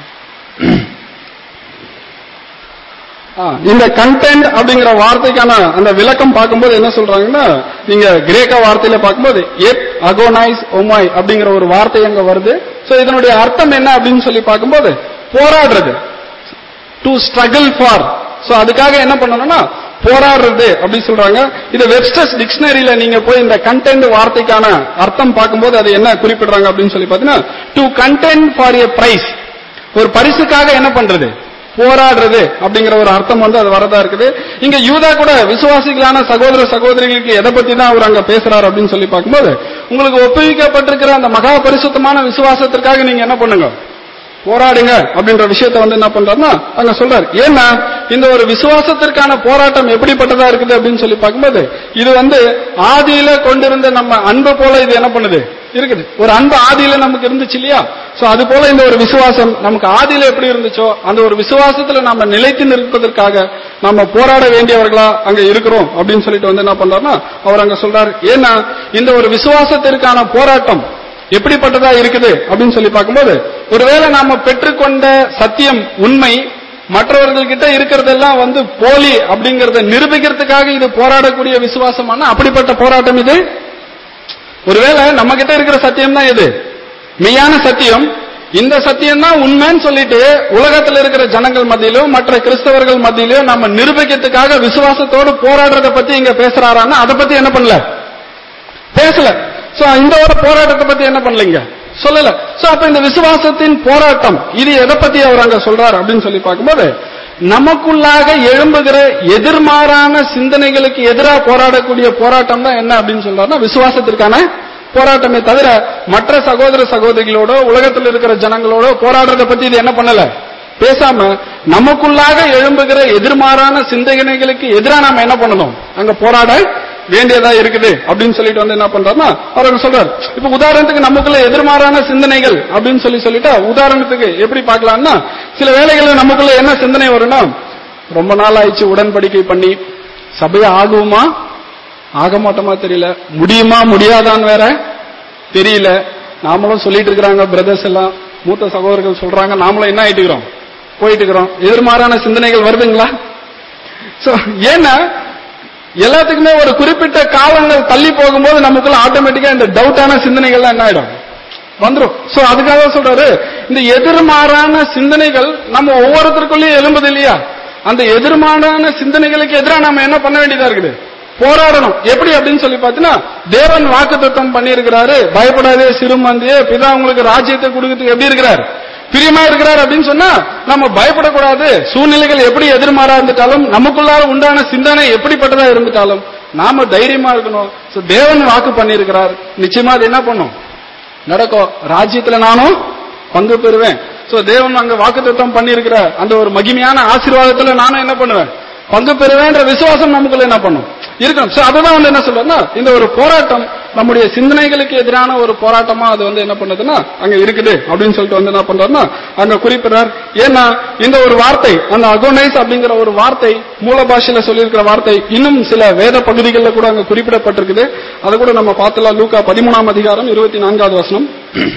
இந்த கண்டென்ட் அப்படிங்கிற வார்த்தைக்கான அந்த விளக்கம் பார்க்கும்போது என்ன சொல்றாங்கன்னா நீங்க கிரேக்க வார்த்தையில பார்க்கும்போது எப் அகோனைஸ் ஒமாய் அப்படிங்கிற ஒரு வார்த்தை அங்க வருது சோ இதனுடைய அர்த்தம் என்ன அப்படின்னு சொல்லி பார்க்கும்போது போராடுறது டு ஸ்ட்ரகிள் ஃபார் சோ அதுக்காக என்ன பண்ணணும்னா போராடுறது அப்படி சொல்றாங்க இது வெப்ஸ்டர்ஸ் டிக்ஷனரியில நீங்க போய் இந்த கண்டென்ட் வார்த்தைக்கான அர்த்தம் பார்க்கும்போது அது என்ன குறிப்பிடுறாங்க அப்படின்னு சொல்லி பாத்தீங்கன்னா to contend for a prize ஒரு பரிசுக்காக என்ன பண்றது போராடுறது அப்படிங்கிற ஒரு அர்த்தம் வந்து அது வரதா இருக்குது இங்க யூதா கூட விசுவாசிகளான சகோதர சகோதரிகளுக்கு எதை பத்தி தான் அவர் அங்க பேசுறாரு அப்படின்னு சொல்லி பார்க்கும்போது உங்களுக்கு ஒப்புவிக்கப்பட்டிருக்கிற அந்த மகா பரிசுத்தமான விசுவாசத்திற்காக நீங்க என்ன பண்ணுங்க போராடுங்க அப்படின்ற விஷயத்தை வந்து என்ன பண்றாருன்னா அங்க சொல்றாரு ஏன்னா இந்த ஒரு விசுவாசத்திற்கான போராட்டம் எப்படிப்பட்டதா இருக்குது அப்படின்னு சொல்லி பார்க்கும்போது இது வந்து ஆதியில கொண்டிருந்த நம்ம அன்பு போல இது என்ன பண்ணுது இருக்குது ஒரு அன்பு ஆதியில நமக்கு இருந்துச்சு இல்லையா சோ அது போல இந்த ஒரு விசுவாசம் நமக்கு ஆதியில எப்படி இருந்துச்சோ அந்த ஒரு விசுவாசத்துல நம்ம நிலைத்து நிற்பதற்காக நம்ம போராட வேண்டியவர்களா அங்க இருக்கிறோம் அப்படின்னு சொல்லிட்டு வந்து என்ன பண்றாருன்னா அவர் அங்க சொல்றாரு ஏன்னா இந்த ஒரு விசுவாசத்திற்கான போராட்டம் எப்படிப்பட்டதா இருக்குது அப்படின்னு சொல்லி பார்க்கும்போது ஒருவேளை நாம பெற்றுக்கொண்ட சத்தியம் உண்மை மற்றவர்கள் கிட்ட இருக்கிறதெல்லாம் வந்து போலி அப்படிங்கறத நிரூபிக்கிறதுக்காக இது போராடக்கூடிய விசுவாசமான அப்படிப்பட்ட போராட்டம் இது ஒருவேளை நம்ம கிட்ட இருக்கிற சத்தியம் தான் இது மெய்யான சத்தியம் இந்த சத்தியம் தான் உண்மைன்னு சொல்லிட்டு உலகத்தில் இருக்கிற ஜனங்கள் மத்தியிலோ மற்ற கிறிஸ்தவர்கள் மத்தியிலோ நம்ம நிரூபிக்கிறதுக்காக விசுவாசத்தோடு போராடுறத பத்தி இங்க பேசுறாரான்னா அதை பத்தி என்ன பண்ணல பேசல சோ இந்த ஒரு போராட்டத்தை பத்தி என்ன பண்ணலீங்க சொல்லல சோ அப்ப இந்த விசுவாசத்தின் போராட்டம் இது எதை பத்தி அவர் அங்க சொல்றாரு அப்படின்னு சொல்லி பார்க்கும்போது நமக்குள்ளாக எழும்புகிற எதிர்மாறான சிந்தனைகளுக்கு எதிராக போராடக்கூடிய போராட்டம் தான் என்ன அப்படின்னு சொல்றாருன்னா விசுவாசத்திற்கான போராட்டமே தவிர மற்ற சகோதர சகோதரிகளோட உலகத்தில் இருக்கிற ஜனங்களோட போராடுறத பத்தி இது என்ன பண்ணல பேசாம நமக்குள்ளாக எழும்புகிற எதிர்மாறான சிந்தனைகளுக்கு எதிராக நாம என்ன பண்ணணும் அங்க போராட வேண்டியதா இருக்குது அப்படின்னு சொல்லிட்டு வந்து என்ன பண்றாருன்னா அவர் சொல்றாரு இப்ப உதாரணத்துக்கு நமக்குள்ள எதிர்மாறான சிந்தனைகள் அப்படின்னு சொல்லி சொல்லிட்டா உதாரணத்துக்கு எப்படி பார்க்கலாம்னா சில வேளைகள்ல நமக்குள்ள என்ன சிந்தனை வரும்னா ரொம்ப நாள் ஆயிடுச்சு உடன்படிக்கை பண்ணி சபையை ஆகுமா ஆக மாட்டோமா தெரியல முடியுமா முடியாதான்னு வேற தெரியல நாமளும் சொல்லிட்டு இருக்கிறாங்க பிரதர்ஸ் எல்லாம் மூத்த சகோதரர்கள் சொல்றாங்க நாமளும் என்ன ஆயிட்டு இருக்கிறோம் போயிட்டு இருக்கிறோம் எதிர்மாறான சிந்தனைகள் வருதுங்களா சோ ஏன்னா எல்லாத்துக்குமே ஒரு குறிப்பிட்ட காலங்கள் தள்ளி போகும்போது நமக்குள்ள ஆட்டோமேட்டிக்கா இந்த டவுட்டான சிந்தனைகள்லாம் என்ன ஆயிடும் வந்துரும் சோ அதுக்காக தான் சொல்றாரு இந்த எதிர்மாறான சிந்தனைகள் நம்ம ஒவ்வொருத்தருக்குள்ளேயும் எழும்புது இல்லையா அந்த எதிர்மாறான சிந்தனைகளுக்கு எதிராக நம்ம என்ன பண்ண வேண்டியதா இருக்குது போராடணும் எப்படி அப்படின்னு சொல்லி பார்த்தீங்கன்னா தேவன் வாக்கு தத்தம் பண்ணியிருக்கிறாரு பயப்படாதே சிறுமந்தியே பிதா உங்களுக்கு ராஜ்யத்தை கொடுக்கறதுக்கு எப்படி இருக்கிறார் பிரியமா இருக்கிறார் அப்படின்னு சொன்னா நம்ம பயப்படக்கூடாது சூழ்நிலைகள் எப்படி எதிர்மாறா இருந்துட்டாலும் நமக்குள்ளார உண்டான சிந்தனை எப்படிப்பட்டதா இருந்துட்டாலும் நாம தைரியமா இருக்கணும் So, தேவன் வாக்கு பண்ணியிருக்கிறார் நிச்சயமா அது என்ன பண்ணும் நடக்கும் ராஜ்யத்துல நானும் பங்கு பெறுவேன் சோ தேவன் அங்க வாக்குத்தத்தம் பண்ணியிருக்கிற அந்த ஒரு மகிமையான ஆசீர்வாதத்துல நானும் என்ன பண்ணுவேன் பங்கு பெறுவேன்ற விசுவாசம் நமக்குள்ள என்ன பண்ணும் இருக்கணும் சோ அதுதான் வந்து என்ன சொல்றேன்னா இந்த ஒரு போராட்டம் நம்முடைய சிந்தனைகளுக்கு எதிரான ஒரு போராட்டமா அது வந்து என்ன பண்ணுதுன்னா அங்க இருக்குது அப்படின்னு சொல்லிட்டு வந்து என்ன பண்றாருன்னா அங்க குறிப்பிடுறார் ஏன்னா இந்த ஒரு வார்த்தை அந்த அகோனைஸ் அப்படிங்கிற ஒரு வார்த்தை மூல பாஷையில சொல்லியிருக்கிற வார்த்தை இன்னும் சில வேத பகுதிகளில் கூட அங்க குறிப்பிடப்பட்டிருக்குது அதை கூட நம்ம பார்த்தலாம் லூக்கா பதிமூணாம் அதிகாரம் இருபத்தி நான்காவது வசனம்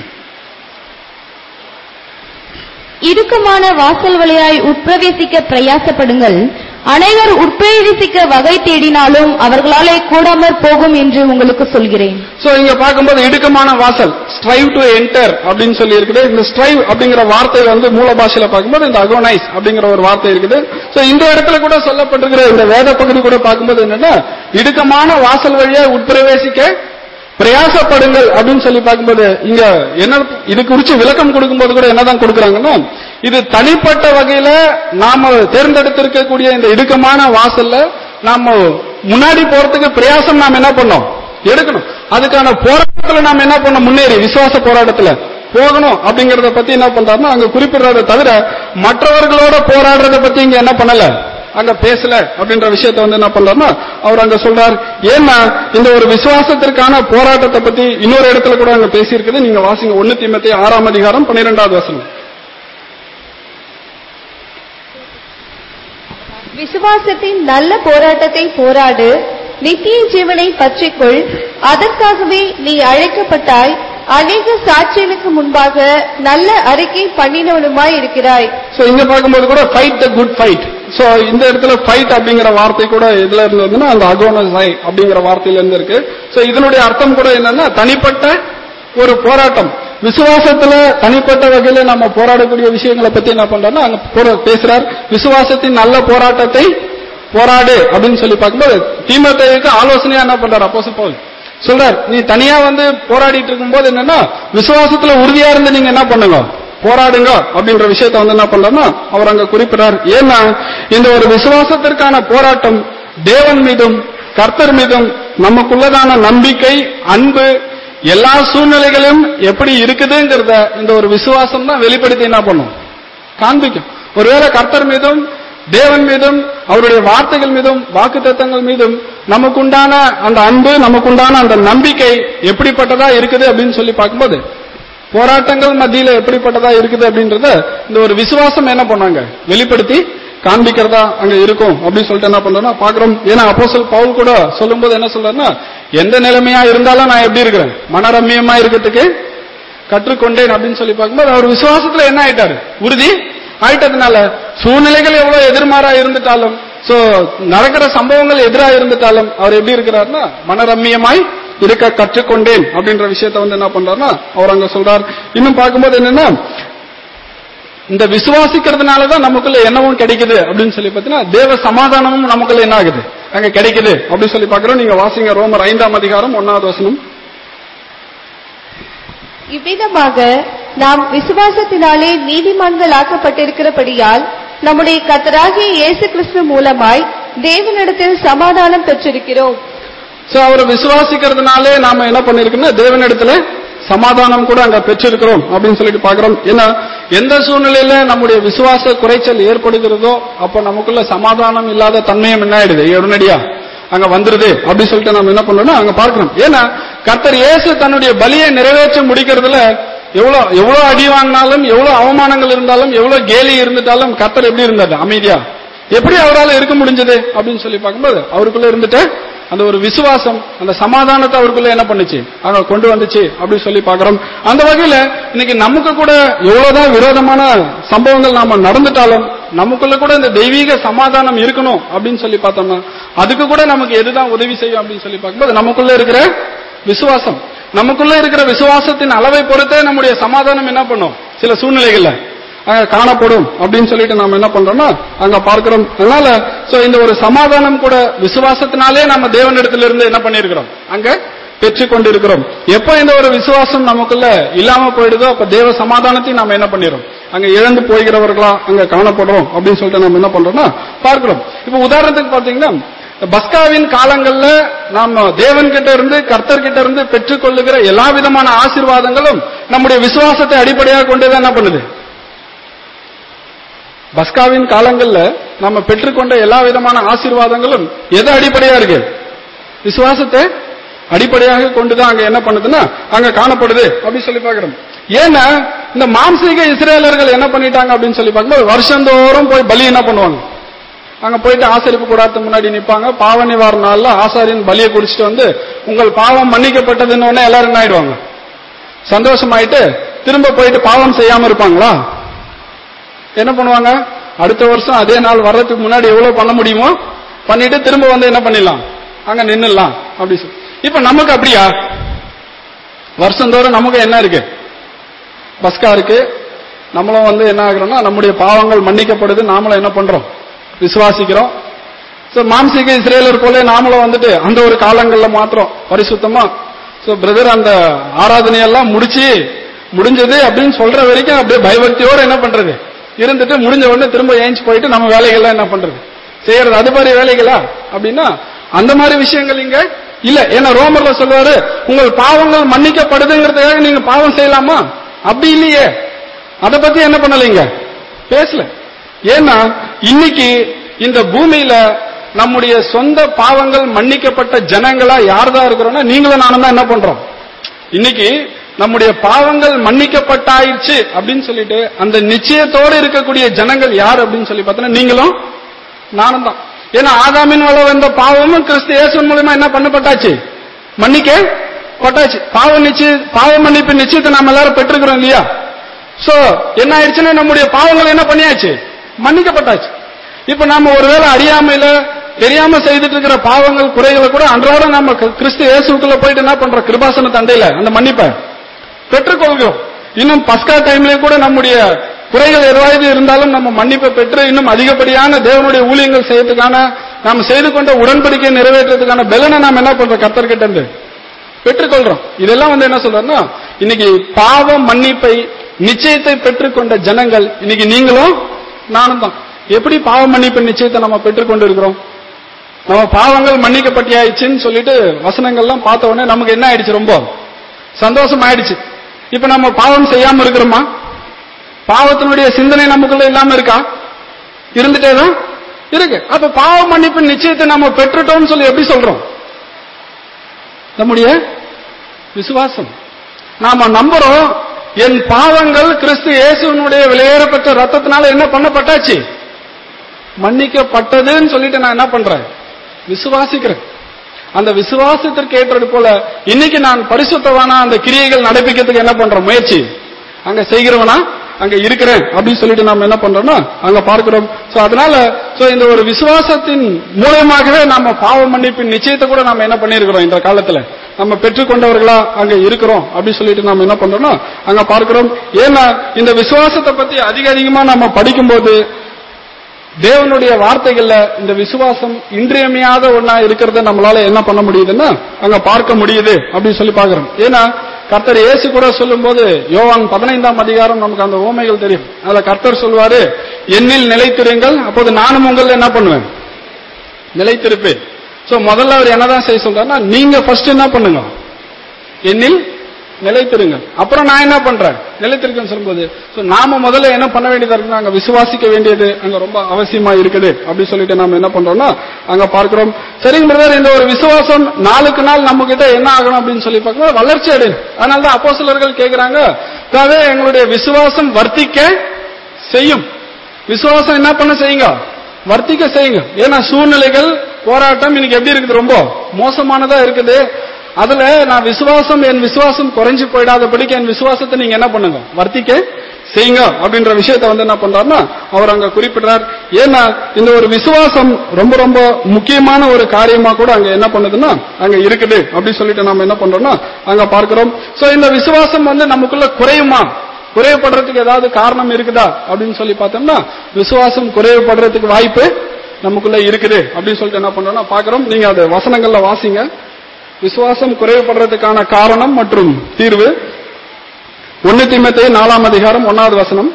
இடுக்கமான வாசல் வழியாய் உட்பிரவேசிக்க பிரயாசப்படுங்கள் அனைவர் உட்பிரவேசிக்க வகை தேடினாலும் அவர்களாலே கூடாமற் போகும் என்று உங்களுக்கு சொல்கிறேன் சோ இங்க பார்க்கும்போது இடுக்கமான வாசல் ஸ்ட்ரைவ் டு என்டர் அப்படின்னு சொல்லி இருக்குது இந்த ஸ்ட்ரைவ் அப்படிங்கிற வார்த்தை வந்து மூல பாஷையில பார்க்கும்போது இந்த அகோனைஸ் அப்படிங்கிற ஒரு வார்த்தை இருக்குது சோ இந்த இடத்துல கூட சொல்லப்பட்டிருக்கிற இந்த வேத பகுதி கூட பார்க்கும்போது என்னன்னா இடுக்கமான வாசல் வழியா உட்பிரவேசிக்க பிரயாசப்படுங்கள் அப்படின்னு சொல்லி பார்க்கும்போது இங்க என்ன இது குறிச்சு விளக்கம் கொடுக்கும்போது கூட என்னதான் கொடுக்குறாங்கன்னா இது தனிப்பட்ட வகையில நாம தேர்ந்தெடுத்திருக்கக்கூடிய இந்த இடுக்கமான வாசல்ல நாம முன்னாடி போறதுக்கு பிரயாசம் நாம் என்ன பண்ணோம் எடுக்கணும் அதுக்கான போராட்டத்துல நாம என்ன பண்ணோம் முன்னேறி விசுவாச போராட்டத்துல போகணும் அப்படிங்கறத பத்தி என்ன பண்றாருன்னா அங்க குறிப்பிடுறத தவிர மற்றவர்களோட போராடுறத பத்தி இங்க என்ன பண்ணல அங்க பேசல அப்படின்ற விஷயத்தை வந்து என்ன பண்றாருன்னா அவர் அங்க சொல்றார் ஏன்னா இந்த ஒரு விசுவாசத்திற்கான போராட்டத்தை பத்தி இன்னொரு இடத்துல கூட அங்க பேசியிருக்குது நீங்க வாசிங்க ஒண்ணு தீமத்தை ஆறாம் அதிகாரம் பன்னிரெண்டாவது வசனம் விசுவாசத்தின் நல்ல போராட்டத்தை போராடு நித்திய ஜீவனை பற்றிக்கொள் அதற்காகவே நீ அழைக்கப்பட்டாய் அநேக சாட்சிகளுக்கு முன்பாக நல்ல அறிக்கை பண்ணினவனுமாய் இருக்கிறாய் சோ இங்க பார்க்கும்போது கூட fight the good fight so இந்த இடத்துல ஃபைட் அப்படிங்கிற வார்த்தை கூட எதுல இருந்து வந்துன்னா அந்த அகோனசை அப்படிங்கிற வார்த்தையில இருந்து இருக்கு சோ இதனுடைய அர்த்தம் கூட என்னன்னா தனிப்பட்ட ஒரு போராட்டம் விசுவாசத்துல தனிப்பட்ட வகையில நம்ம போராடக்கூடிய விஷயங்களை பத்தி என்ன பண்றோம்னா அங்க போற- பேசுறார் விசுவாசத்தின் நல்ல போராட்டத்தை போராடு அப்படின்னு சொல்லி பார்க்கும்போது தீமத்தைக்கு ஆலோசனையா என்ன பண்றாரு அப்போ பவுல் சொல்றார் நீ தனியா வந்து போராடிட்டு இருக்கும்போது என்னன்னா விசுவாசத்துல உறுதியா இருந்து நீங்க என்ன பண்ணுங்க போராடுங்க அப்படின்ற விஷயத்த வந்து என்ன பண்றாருன்னா அவர் அங்க குறிப்பிடுறார் ஏன்னா இந்த ஒரு விசுவாசத்திற்கான போராட்டம் தேவன் மீதும் கர்த்தர் மீதும் நமக்குள்ளதான நம்பிக்கை அன்பு எல்லா சூழ்நிலைகளும் எப்படி இருக்குதுங்கிறத இந்த ஒரு விசுவாசம் தான் வெளிப்படுத்தி என்ன பண்ணும் காண்பிக்கும் ஒருவேளை கர்த்தர் மீதும் தேவன் மீதும் அவருடைய வார்த்தைகள் மீதும் வாக்குத்தத்தங்கள் மீதும் நமக்குண்டான அந்த அன்பு நமக்குண்டான அந்த நம்பிக்கை எப்படிப்பட்டதா இருக்குது அப்படின்னு சொல்லி பார்க்கும்போது போராட்டங்கள் மத்தியில எப்படிப்பட்டதா இருக்குது அப்படின்றத இந்த ஒரு விசுவாசம் என்ன பண்ணாங்க வெளிப்படுத்தி காண்பிக்கிறதா அங்க இருக்கும் அப்படின்னு சொல்லிட்டு என்ன பண்றோம்னா பாக்குறோம் ஏன்னா அப்போஸ்தலர் பவுல் கூட சொல்லும்போது என்ன சொல்றாருன்னா எந்த நிலைமையா இருந்தாலும் நான் எப்படி இருக்கிறேன் மனரம்மியமா இருக்கிறதுக்கு கற்றுக்கொண்டேன் அப்படின்னு சொல்லி பார்க்கும்போது அவர் விசுவாசத்துல என்ன ஆயிட்டாரு உறுதி ஆயிட்டதுனால சூழ்நிலைகள் எவ்வளவு எதிர்மாறா இருந்துட்டாலும் சோ நடக்கிற சம்பவங்கள் எதிரா இருந்துட்டாலும் அவர் எப்படி இருக்கிறார்னா மனரம்மியமாய் இருக்க கற்றுக்கொண்டேன் அப்படின்ற விஷயத்த வந்து என்ன பண்றாருன்னா அவர் அங்க சொல்றார் இன்னும் பார்க்கும்போது என்னன்னா இந்த விசுவாசிக்கிறதுனால தான் நமக்குள்ள என்னவும் கிடைக்குது அப்படின்னு சொல்லி பார்த்தீங்கன்னா தேவ சமாதானமும் நமக்குள்ள என்ன ஆகுது அங்க கிடைக்குது அப்படின்னு சொல்லி பார்க்கிறோம் நீங்க வாசிங்க ரோமர் ஐந்தாம் அதிகாரம் ஒன்னாவது வசனம் இவ்விதமாக நாம் விசுவாசத்தினாலே நீதிமான்கள் ஆக்கப்பட்டிருக்கிறபடியால் நம்முடைய கர்த்தராகிய இயேசு கிறிஸ்து மூலமாய் தேவனிடத்தில் சமாதானம் பெற்றிருக்கிறோம் சோ அவரை விசுவாசிக்கிறதுனாலே நாம என்ன பண்ணிருக்கோம்னா தேவனிடத்துல சமாதானம் கூட அங்க பெற்றிருக்கிறோம் அப்படின்னு சொல்லிட்டு பாக்குறோம் ஏன்னா எந்த சூழ்நிலையில நம்முடைய விசுவாச குறைச்சல் ஏற்படுகிறதோ அப்ப நமக்குள்ள சமாதானம் இல்லாத தன்மையும் என்ன ஆயிடுது உடனடியா அங்க வந்துருது அப்படின்னு சொல்லிட்டு நம்ம என்ன பண்றோம்னா அங்க பார்க்கிறோம் ஏன்னா கர்த்தர் இயேசு தன்னுடைய பலியை நிறைவேற்ற முடிக்கிறதுல எவ்வளவு எவ்வளவு அடி வாங்கினாலும் எவ்வளவு அவமானங்கள் இருந்தாலும் எவ்வளவு கேலி இருந்துட்டாலும் கர்த்தர் எப்படி இருந்தாரு அமைதியா எப்படி அவரால் இருக்க முடிஞ்சது அப்படின்னு சொல்லி பார்க்கும்போது அவருக்குள்ள இருந்துட்டு அந்த ஒரு விசுவாசம் அந்த சமாதானத்தை அவருக்குள்ள என்ன பண்ணுச்சு அங்க கொண்டு வந்துச்சு அப்படின்னு சொல்லி பார்க்கிறோம் அந்த வகையில இன்னைக்கு நமக்கு கூட எவ்வளவுதான் விரோதமான சம்பவங்கள் நாம நடந்துட்டாலும் நமக்குள்ள கூட இந்த தெய்வீக சமாதானம் இருக்கணும் அப்படின்னு சொல்லி பார்த்தோம்னா அதுக்கு கூட நமக்கு எதுதான் உதவி செய்யும் அப்படின்னு சொல்லி பார்க்கும்போது நமக்குள்ள இருக்கிற விசுவாசம் நமக்குள்ள இருக்கிற விசுவாசத்தின் அளவை பொறுத்தே நம்முடைய சமாதானம் என்ன பண்ணும் சில சூழ்நிலைகள்ல அங்க காணப்படும் அப்படின்னு சொல்லிட்டு நாம என்ன பண்றோம்னா அங்க பார்க்கிறோம் அதனால சோ இந்த ஒரு சமாதானம் கூட விசுவாசத்தினாலே நம்ம தேவனிடத்திலிருந்து என்ன பண்ணிருக்கிறோம் அங்க பெற்றுக் கொண்டிருக்கிறோம் எப்ப இந்த ஒரு விசுவாசம் நமக்குள்ள இல்லாம போயிடுதோ அப்ப தேவ சமாதானத்தையும் நாம என்ன பண்ணிடுறோம் அங்க இழந்து போகிறவர்களா அங்க காணப்படுறோம் அப்படின்னு சொல்லிட்டு நம்ம என்ன பண்றோம்னா பார்க்கிறோம் இப்ப உதாரணத்துக்கு பாத்தீங்கன்னா பஸ்காவின் காலங்கள்ல நாம தேவன் கிட்ட இருந்து கர்த்தர் கிட்ட இருந்து பெற்றுக்கொள்ளுகிற எல்லா விதமான ஆசீர்வாதங்களும் நம்முடைய விசுவாசத்தை அடிப்படையாக கொண்டுதான் என்ன பண்ணுது பஸ்காவின் காலங்கள்ல நம்ம பெற்றுக்கொண்ட எல்லா விதமான ஆசீர்வாதங்களும் எது அடிப்படையா இருக்கு விசுவாசத்தை அடிப்படையாக கொண்டுதான் அங்க என்ன பண்ணுதுன்னா அங்க காணப்படுது அப்படின்னு சொல்லி பாக்குறோம் ஏன்னா இந்த மாம்சீக இஸ்ரேலர்கள் என்ன பண்ணிட்டாங்க அப்படின்னு சொல்லி பார்க்கும்போது வருஷந்தோறும் போய் பலி என்ன பண்ணுவாங்க அங்க போயிட்டு ஆசரிப்பு கூடாரத்து முன்னாடி நிப்பாங்க பாவ நிவாரண நாள்ல ஆசாரியின் பலியை குடிச்சிட்டு வந்து உங்கள் பாவம் மன்னிக்கப்பட்டதுன்னு உடனே எல்லாரும் என்ன ஆயிடுவாங்க சந்தோஷமாயிட்டு திரும்ப போயிட்டு பாவம் செய்யாம இருப்பாங்களா என்ன பண்ணுவாங்க அடுத்த வருஷம் அதே நாள் வர்றதுக்கு முன்னாடி எவ்வளவு பண்ண முடியுமோ பண்ணிட்டு திரும்ப வந்து என்ன பண்ணிடலாம் அங்க நின்னுடலாம் அப்படி சொல்லி இப்ப நமக்கு அப்படியா வருஷந்தோறும் நமக்கு என்ன இருக்கு பஸ்கா இருக்கு நம்மளும் வந்து என்ன ஆகுறோம்னா நம்முடைய பாவங்கள் மன்னிக்கப்படுது நாமளும் என்ன பண்றோம் விசுவாசிக்கிறோம் சோ மாம்சீக இஸ்ரேலர் போல நாமளும் வந்துட்டு அந்த ஒரு காலங்கள்ல மாத்திரம் பரிசுத்தமா சோ பிரதர் அந்த ஆராதனையெல்லாம் முடிச்சு முடிஞ்சது அப்படின்னு சொல்ற வரைக்கும் அப்படியே பயபக்தியோட என்ன பண்றது இருந்துட்டு முடிஞ்ச உடனே திரும்ப ஏஞ்சி போயிட்டு நம்ம வேலைகள்லாம் என்ன பண்றது செய்யறது அது மாதிரி வேலைகளா அப்படின்னா அந்த மாதிரி விஷயங்கள் இங்க இல்ல ஏன்னா ரோமர்ல சொல்லுவாரு உங்கள் பாவங்கள் மன்னிக்கப்படுதுங்கிறதுக்காக நீங்க பாவம் செய்யலாமா அப்படி இல்லையே அத பத்தி என்ன பண்ணலைங்க பேசல ஏன்னா இன்னைக்கு இந்த பூமியில நம்முடைய சொந்த பாவங்கள் மன்னிக்கப்பட்ட ஜனங்களா யார்தான் இருக்கிறோம்னா நீங்களும் நானும் தான் என்ன பண்றோம் இன்னைக்கு நம்முடைய பாவங்கள் மன்னிக்கப்பட்டாயிடுச்சு அப்படின்னு சொல்லிட்டு அந்த நிச்சயத்தோடு இருக்கக்கூடிய ஜனங்கள் யார் அப்படின்னு சொல்லி பார்த்தோன்னா நீங்களும் நானும் தான் ஏன்னா ஆதாமின் வள வந்த பாவமும் கிறிஸ்து இயேசுவின் மூலமா என்ன பண்ணப்பட்டாச்சு மன்னிக்க பட்டாச்சு பாவ நிச்சய பாவ மன்னிப்பு நிச்சயத்தை நாம எல்லாரும் பெற்றுக்கிறோம் இல்லையா சோ என்ன ஆயிடுச்சுன்னா நம்முடைய பாவங்கள் என்ன பண்ணியாச்சு மன்னிக்கப்பட்டாச்சு இப்ப நாம ஒருவேளை அறியாமையில தெரியாம செய்துட்டு இருக்கிற பாவங்கள் குறைகளை கூட அன்றாடம் நம்ம கிறிஸ்து இயேசுக்குள்ள போயிட்டு என்ன பண்றோம் கிருபாசன தண்டையில அந்த மன்னிப்பை பெற்றுக்கொள்கிறோம் இன்னும் பஸ்கா டைம்லயே கூட நம்முடைய குறைகள் எதுவாவது இருந்தாலும் நம்ம மன்னிப்பை பெற்று இன்னும் அதிகப்படியான தேவனுடைய ஊழியங்கள் செய்யறதுக்கான நாம் செய்து கொண்ட உடன்படிக்கை நிறைவேற்றுறதுக்கான பலனை நாம் என்ன பண்றோம் கத்தர்கிட்ட இருந்து பெற்றுக்கொள்றோம் இதெல்லாம் வந்து என்ன சொல்றோம்னா இன்னைக்கு பாவ மன்னிப்பை நிச்சயத்தை பெற்றுக்கொண்ட ஜனங்கள் இன்னைக்கு நீங்களும் நானும் தான் எப்படி பாவ மன்னிப்பு நிச்சயத்தை நம்ம பெற்றுக்கொண்டு இருக்கிறோம் நம்ம பாவங்கள் மன்னிக்கப்பட்டியாயிடுச்சுன்னு சொல்லிட்டு வசனங்கள்லாம் பார்த்த உடனே நமக்கு என்ன ஆயிடுச்சு ரொம்ப சந்தோஷம் ஆயிடுச்சு இப்ப நம்ம பாவம் செய்யாம இருக்கிறோமா பாவத்தினுடைய சிந்தனை நமக்குள்ள இல்லாம இருக்கா இருந்துட்டே தான் இருக்கு அப்ப பாவ மன்னிப்பு நிச்சயத்தை நம்ம பெற்றுட்டோம்னு சொல்லி எப்படி சொல்றோம் நம்முடைய விசுவாசம் நாம நம்புறோம் என் பாவங்கள் கிறிஸ்து இயேசுனுடைய விலையேறப்பட்ட ரத்தத்தினால என்ன பண்ணப்பட்டாச்சு மன்னிக்கப்பட்டதுன்னு சொல்லிட்டு நான் என்ன பண்றேன் விசுவாசிக்கிறேன் அந்த விசுவாசத்திற்கு ஏற்றது போல இன்னைக்கு நான் பரிசுத்தவானா அந்த கிரியைகள் நடப்பிக்கிறதுக்கு என்ன பண்றோம் முயற்சி அங்க செய்கிறவனா அங்க இருக்கிறேன் அப்படின்னு சொல்லிட்டு நாம என்ன பண்றோம்னா அங்க பார்க்கிறோம் சோ அதனால சோ இந்த ஒரு விசுவாசத்தின் மூலயமாகவே நாம பாவ மன்னிப்பின் நிச்சயத்தை கூட நாம என்ன பண்ணிருக்கிறோம் இந்த காலத்துல நம்ம பெற்றுக்கொண்டவர்களா அங்க இருக்கிறோம் அப்படின்னு சொல்லிட்டு நாம என்ன பண்றோம்னா அங்க பார்க்கிறோம் ஏன்னா இந்த விசுவாசத்தை பத்தி அதிக அதிகமா நம்ம படிக்கும்போது தேவனுடைய வார்த்தைகள்ல இந்த விசுவாசம் இன்றியமையாத ஒன்னா இருக்கிறத நம்மளால என்ன பண்ண முடியுதுன்னா அங்க பார்க்க முடியுது அப்படின்னு சொல்லி பாக்குறோம் ஏன்னா கர்த்தர் இயேசு கூட சொல்லும்போது யோவான் பதினைந்தாம் அதிகாரம் நமக்கு அந்த ஓமைகள் தெரியும் அதுல கர்த்தர் சொல்வாரு என்னில் நிலைத்திருங்கள் அப்போது நானும் உங்களை என்ன பண்ணுவேன் நிலைத்திருப்பேன் சோ முதல்ல அவர் என்னதான் செய்ய சொல்றாருன்னா நீங்க ஃபர்ஸ்ட் என்ன பண்ணுங்க என்னில் நிலைத்திருங்க அப்புறம் நான் என்ன பண்றேன் நிலைத்திருக்கேன்னு சொல்லும்போது சோ நாம முதல்ல என்ன பண்ண வேண்டியதா இருக்கு அங்க விசுவாசிக்க வேண்டியது அங்க ரொம்ப அவசியமா இருக்குது அப்படி சொல்லிட்டு நாம என்ன பண்றோம்னா அங்க பார்க்கிறோம் சரிங்க பிரதர் இந்த ஒரு விசுவாசம் நாளுக்கு நாள் நம்ம கிட்ட என்ன ஆகணும் அப்படின்னு சொல்லி பார்க்கணும் வளர்ச்சி அடையும் அதனால தான் அப்போஸ்தலர்கள் கேக்குறாங்க அதாவது எங்களுடைய விசுவாசம் வர்த்திக்க செய்யும் விசுவாசம் என்ன பண்ண செய்யுங்க வர்த்திக்க செய்யுங்க ஏன்னா சூழ்நிலைகள் போராட்டம் இன்னைக்கு எப்படி இருக்குது ரொம்ப மோசமானதா இருக்குது அதுல நான் விசுவாசம் என் விசுவாசம் குறைஞ்சு போயிடாதபடிக்கு என் விசுவாசத்தை நீங்க என்ன பண்ணுங்க வர்த்திக்க செய்யுங்க அப்படின்ற விஷயத்த வந்து என்ன பண்றாருன்னா அவர் அங்க குறிப்பிடுறார் ஏன்னா இந்த ஒரு விசுவாசம் ரொம்ப ரொம்ப முக்கியமான ஒரு காரியமா கூட அங்க என்ன பண்ணுதுன்னா அங்க இருக்குது அப்படி சொல்லிட்டு நம்ம என்ன பண்றோம்னா அங்க பார்க்கிறோம் சோ இந்த விசுவாசம் வந்து நமக்குள்ள குறையுமா குறைவுபடுறதுக்கு ஏதாவது காரணம் இருக்குதா அப்படின்னு சொல்லி பார்த்தோம்னா விசுவாசம் குறைவுபடுறதுக்கு வாய்ப்பு நமக்குள்ள இருக்குது அப்படின்னு சொல்லிட்டு என்ன பண்றோம்னா பாக்குறோம் நீங்க அது வசனங்கள்ல வாசிங்க விசுவாசம் குறைவுபடுறதுக்கான காரணம் மற்றும் தீர்வு ஒன்னு தீமத்தை நாலாம் அதிகாரம் ஒன்னாவது வசனம்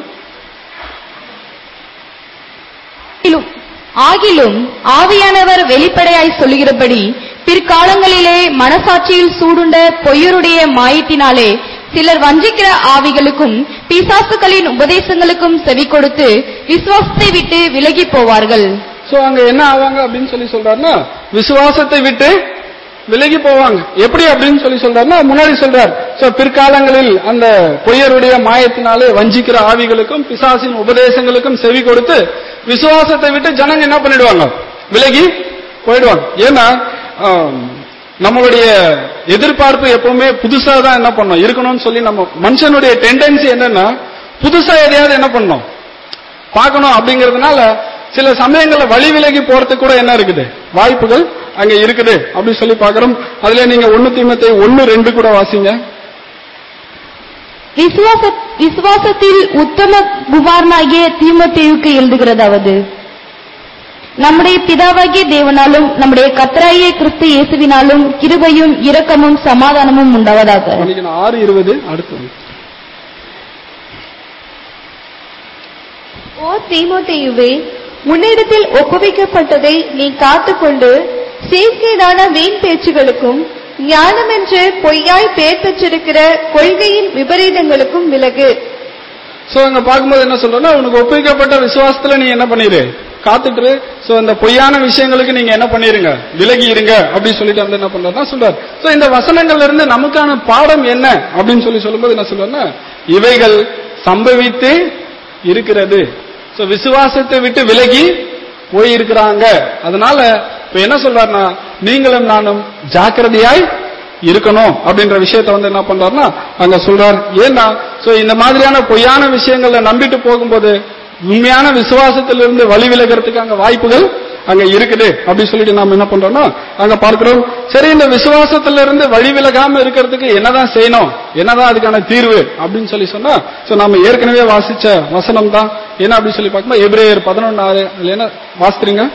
ஆகிலும் ஆகிலும் ஆவியானவர் வெளிப்படையாய் சொல்லுகிறபடி பிற்காலங்களிலே மனசாட்சியில் சூடுண்ட பொய்யருடைய மாயத்தினாலே சிலர் வஞ்சிக்கிற ஆவிகளுக்கும் பிசாசுகளின் உபதேசங்களுக்கும் செவி கொடுத்து விசுவாசத்தை விட்டு விலகி போவார்கள் சோ அங்க என்ன ஆவாங்க அப்படின்னு சொல்லி சொல்றாருன்னா விசுவாசத்தை விட்டு விலகி போவாங்க எப்படி அப்படின்னு சொல்லி சொல்றாருன்னா முன்னாடி சொல்றார் சோ பிற்காலங்களில் அந்த பொய்யருடைய மாயத்தினாலே வஞ்சிக்கிற ஆவிகளுக்கும் பிசாசின் உபதேசங்களுக்கும் செவி கொடுத்து விசுவாசத்தை விட்டு ஜனங்க என்ன பண்ணிடுவாங்க விலகி போயிடுவாங்க ஏன்னா ஆம், நம்மளுடைய எதிர்பார்ப்பு எப்பவுமே புதுசா தான் என்ன பண்ணோம் இருக்கணும்னு சொல்லி நம்ம மனுஷனுடைய டெண்டன்சி என்னன்னா புதுசா எதையாவது என்ன பண்ணணும் பார்க்கணும் அப்படிங்கறதுனால சில சமயங்கள்ல வழி விலகி போறதுக்கு கூட என்ன இருக்குது வாய்ப்புகள் அங்க இருக்குது அப்படி சொல்லி பார்க்கிறோம் அதுல நீங்க ஒண்ணு தீமத்தை ஒண்ணு ரெண்டு கூட வாசிங்க விசுவாச விசுவாசத்தில் உத்தம குமாரனாகிய தீமத்தேவுக்கு எழுதுகிறதாவது நம்முடைய பிதாவாகிய தேவனாலும் நம்முடைய கத்தராகிய கிறிஸ்து இயேசுவினாலும் கிருபையும் இரக்கமும் சமாதானமும் உண்டாவதாக மன்னிக்கணும், ஆறு இருபது அடுத்து ஓ தீமோத்தேயுவே உன்னிடத்தில் ஒப்புவிக்கப்பட்டதை நீ காத்துக்கொண்டு சேர்க்கைதான வீண் பேச்சுகளுக்கும் ஞானமென்று பொய்யாய் பேர் பெற்றிருக்கிற கொள்கையின் விபரீதங்களுக்கும் விலகு சோ அங்க பார்க்கும்போது என்ன சொல்றோம்னா உனக்கு ஒப்புவிக்கப்பட்ட விசுவாசத்துல நீ என்ன பண்ணிரு காத்துட்டு சோ இந்த பொய்யான விஷயங்களுக்கு நீங்க என்ன பண்ணிருங்க விலகி இருங்க அப்படின்னு சொல்லிட்டு வந்து என்ன பண்றாருன்னா சொல்றாரு சோ இந்த வசனங்கள்ல இருந்து நமக்கான பாடம் என்ன அப்படின்னு சொல்லி சொல்லும்போது என்ன சொல்றாருன்னா இவைகள் சம்பவித்து இருக்கிறது சோ விசுவாசத்தை விட்டு விலகி போயிருக்கிறாங்க அதனால இப்ப என்ன சொல்றாருன்னா நீங்களும் நானும் ஜாக்கிரதையாய் இருக்கணும் அப்படின்ற விஷயத்த வந்து என்ன பண்றாருன்னா அங்க சொல்றார் ஏன்னா சோ இந்த மாதிரியான பொய்யான விஷயங்கள்ல நம்பிட்டு போகும்போது உண்மையான விசுவாசத்திலிருந்து வழி விலகிறதுக்கு அங்க வாய்ப்புகள் அங்க இருக்குது அப்படி சொல்லிட்டு நாம என்ன பண்றோம்னா அங்க பார்க்கிறோம் சரி இந்த விசுவாசத்திலிருந்து வழி விலகாம இருக்கிறதுக்கு என்னதான் செய்யணும் என்னதான் அதுக்கான தீர்வு அப்படின்னு சொல்லி சொன்னா சோ நாம ஏற்கனவே வாசிச்ச வசனம் தான் என்ன அப்படின்னு சொல்லி பார்க்கும்போது எபிரேயர் பதினொன்னு ஆறு அதுல என்ன வாசிக்கிறீங்க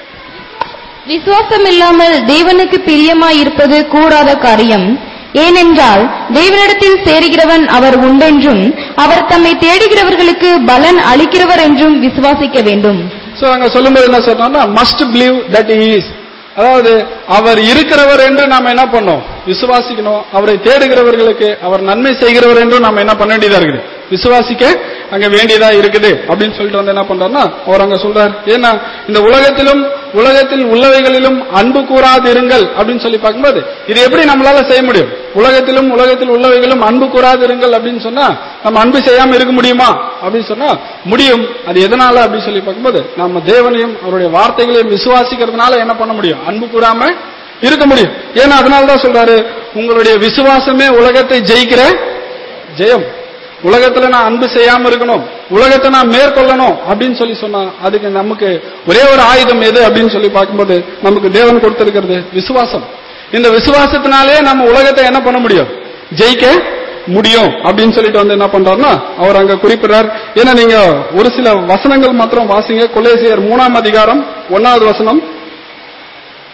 விசுவாசம் இல்லாமல் தேவனுக்கு பிரியமாய் இருப்பது கூடாத காரியம் ஏனென்றால் தேவனிடத்தில் சேருகிறவன் அவர் உண்டென்றும் அவர் தம்மை தேடுகிறவர்களுக்கு பலன் அளிக்கிறவர் என்றும் விசுவாசிக்க வேண்டும் சோ அங்க சொல்லும்போது என்ன சொல்றோம்னா மஸ்ட் பிலீவ் தட் இஸ் அதாவது அவர் இருக்கிறவர் என்று நாம என்ன பண்ணோம் விசுவாசிக்கணும் அவரை தேடுகிறவர்களுக்கு அவர் நன்மை செய்கிறவர் என்றும் நாம என்ன பண்ண வேண்டியதா இருக்குது விசுவாசிக்க அங்க வேண்டியதா இருக்குது அப்படின்னு சொல்லிட்டு வந்து என்ன பண்றாருன்னா அவர் அங்க சொல்றார் ஏன்னா இந்த உலகத்திலும் உலகத்தில் உள்ளவைகளிலும் அன்பு கூறாதிருங்கள் அப்படின்னு சொல்லி பார்க்கும்போது இது எப்படி நம்மளால செய்ய முடியும் உலகத்திலும் உலகத்தில் உள்ளவைகளும் அன்பு கூறாதிருங்கள் அப்படின்னு சொன்னா நம்ம அன்பு செய்யாம இருக்க முடியுமா அப்படின்னு சொன்னா முடியும் அது எதனால அப்படின்னு சொல்லி பார்க்கும்போது நம்ம தேவனையும் அவருடைய வார்த்தைகளையும் விசுவாசிக்கிறதுனால என்ன பண்ண முடியும் அன்பு கூறாம இருக்க முடியும் ஏன்னா அதனால தான் சொல்றாரு உங்களுடைய விசுவாசமே உலகத்தை ஜெயிக்கிற ஜெயம் உலகத்துல நான் அன்பு செய்யாம இருக்கணும் உலகத்தை நான் மேற்கொள்ளணும் அப்படின்னு சொல்லி சொன்னா அதுக்கு நமக்கு ஒரே ஒரு ஆயுதம் எது அப்படின்னு சொல்லி பார்க்கும்போது நமக்கு தேவன் கொடுத்திருக்கிறது விசுவாசம் இந்த விசுவாசத்தினாலே நம்ம உலகத்தை என்ன பண்ண முடியும் ஜெயிக்க முடியும் அப்படின்னு சொல்லிட்டு வந்து என்ன பண்றாருன்னா அவர் அங்க குறிப்பிடுறார் ஏன்னா நீங்க ஒரு சில வசனங்கள் மாத்திரம் வாசிங்க கொலேசியர் மூணாம் அதிகாரம் ஒன்னாவது வசனம்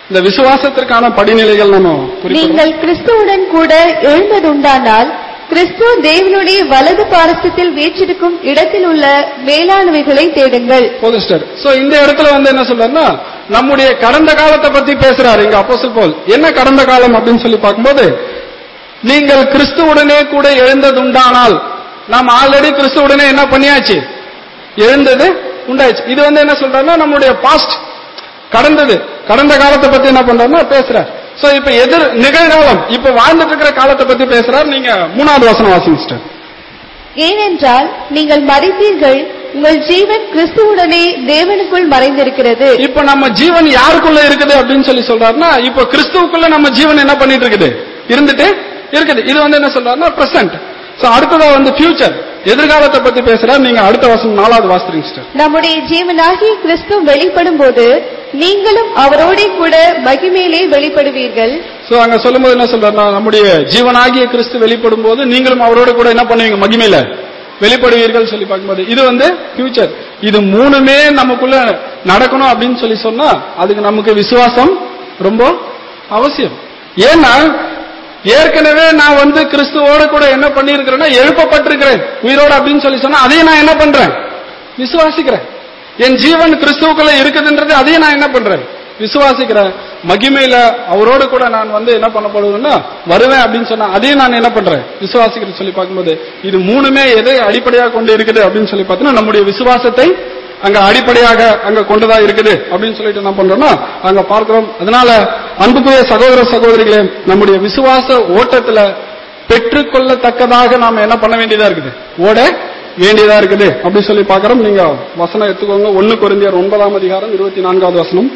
இந்த விசுவாசத்திற்கான படிநிலைகள் நம்ம குறிப்பிடுறோம் நீங்கள் கிறிஸ்துவுடன் கூட எழுந்ததுண்டானால் கிறிஸ்து தேவனுடைய வலது பாரசத்தில் வீற்றிருக்கும் இடத்தில் உள்ள மேலானவைகளை தேடுங்கள் போதிஸ்டர் சோ இந்த இடத்துல வந்து என்ன சொல்றாருன்னா நம்முடைய கடந்த காலத்தை பத்தி பேசுறாரு இங்க அப்போஸ்தலர் பவுல் என்ன கடந்த காலம் அப்படின்னு சொல்லி பார்க்கும்போது நீங்கள் கிறிஸ்துவுடனே கூட எழுந்ததுண்டானால் நாம் ஆல்ரெடி கிறிஸ்துவுடனே என்ன பண்ணியாச்சு எழுந்தது உண்டாயிடுச்சு இது வந்து என்ன சொல்றாருன்னா நம்முடைய பாஸ்ட் கடந்தது கடந்த காலத்தை பத்தி என்ன பண்றாருன்னா பேசுறார் சோ இப்ப எதிர் நிகழ்காலம் இப்ப வாழ்ந்துட்டு இருக்கிற காலத்தை பத்தி பேசுறாரு நீங்க மூணாவது வசனம் வாசிங்க sister. ஏனென்றால் நீங்கள் மறைத்தீர்கள் உங்கள் ஜீவன் கிறிஸ்துவுடனே தேவனுக்குள் மறைந்திருக்கிறது இப்ப நம்ம ஜீவன் யாருக்குள்ள இருக்குது அப்படின்னு சொல்லி சொல்றாருன்னா இப்ப கிறிஸ்துவுக்குள்ள நம்ம ஜீவன் என்ன பண்ணிட்டு இருக்குது இருந்துட்டு இருக்குது இது வந்து என்ன சொல்றாருன்னா பிரசன்ட் சோ அடுத்ததா வந்து ஃபியூச்சர் எதிர்காலத்தை பத்தி பேசுறாரு நீங்க அடுத்த வருஷம் நாலாவது வாசிக்கிறீங்க sister. நம்முடைய ஜீவனாகிய கிறிஸ்து வெளிப்படும் போது நீங்களும் அவரோடே கூட மகிமையிலே வெளிப்படுவீர்கள் சோ அங்க சொல்லும்போது என்ன சொல்றாருன்னா நம்முடைய ஜீவனாகிய கிறிஸ்து வெளிப்படும் போது நீங்களும் அவரோட கூட என்ன பண்ணுவீங்க மகிமையில வெளிப்படுவீர்கள் சொல்லி பார்க்கும்போது இது வந்து ஃபியூச்சர் இது மூணுமே நமக்குள்ள நடக்கணும் அப்படின்னு சொல்லி சொன்னா அதுக்கு நமக்கு விசுவாசம் ரொம்ப அவசியம் ஏன்னா ஏற்கனவே நான் வந்து கிறிஸ்துவோட கூட என்ன பண்ணியிருக்கிறேன்னா எழுப்பப்பட்டிருக்கிறேன் உயிரோட அப்படின்னு சொல்லி சொன்னா அதையும் நான் என்ன பண்றேன் விசுவாசிக்கிறேன் என் ஜீவன் கிறிஸ்துவுக்குள்ள இருக்குதுன்றது அதையும் நான் என்ன பண்றேன் விசுவாசிக்கிறேன் மகிமையில அவரோடு கூட நான் வந்து என்ன பண்ணப்படுவேன்னா வருவேன் அப்படின்னு சொன்னா அதையும் நான் என்ன பண்றேன் விசுவாசிக்கிறேன் சொல்லி பார்க்கும்போது இது மூணுமே எதை அடிப்படையாக கொண்டு இருக்குது அப்படின்னு சொல்லி பார்த்தீங்கன்னா நம்முடைய விசுவாசத்தை அங்க அடிப்படையாக அங்க கொண்டதா இருக்குது அப்படின்னு சொல்லிட்டு என்ன பண்றோம்னா அங்க பார்க்கிறோம் அதனால அன்புக்குரிய சகோதர சகோதரிகளே நம்முடைய விசுவாச ஓட்டத்துல பெற்றுக்கொள்ளத்தக்கதாக நாம என்ன பண்ண வேண்டியதா இருக்குது ஓட வேண்டியதா இருக்குது அப்படி சொல்லி பார்க்கிறோம் நீங்க வசனம் எடுத்துக்கோங்க ஒன்னு கொரிந்தியர் ஒன்பதாம் அதிகாரம் இருபத்தி நான்காவது வசனம்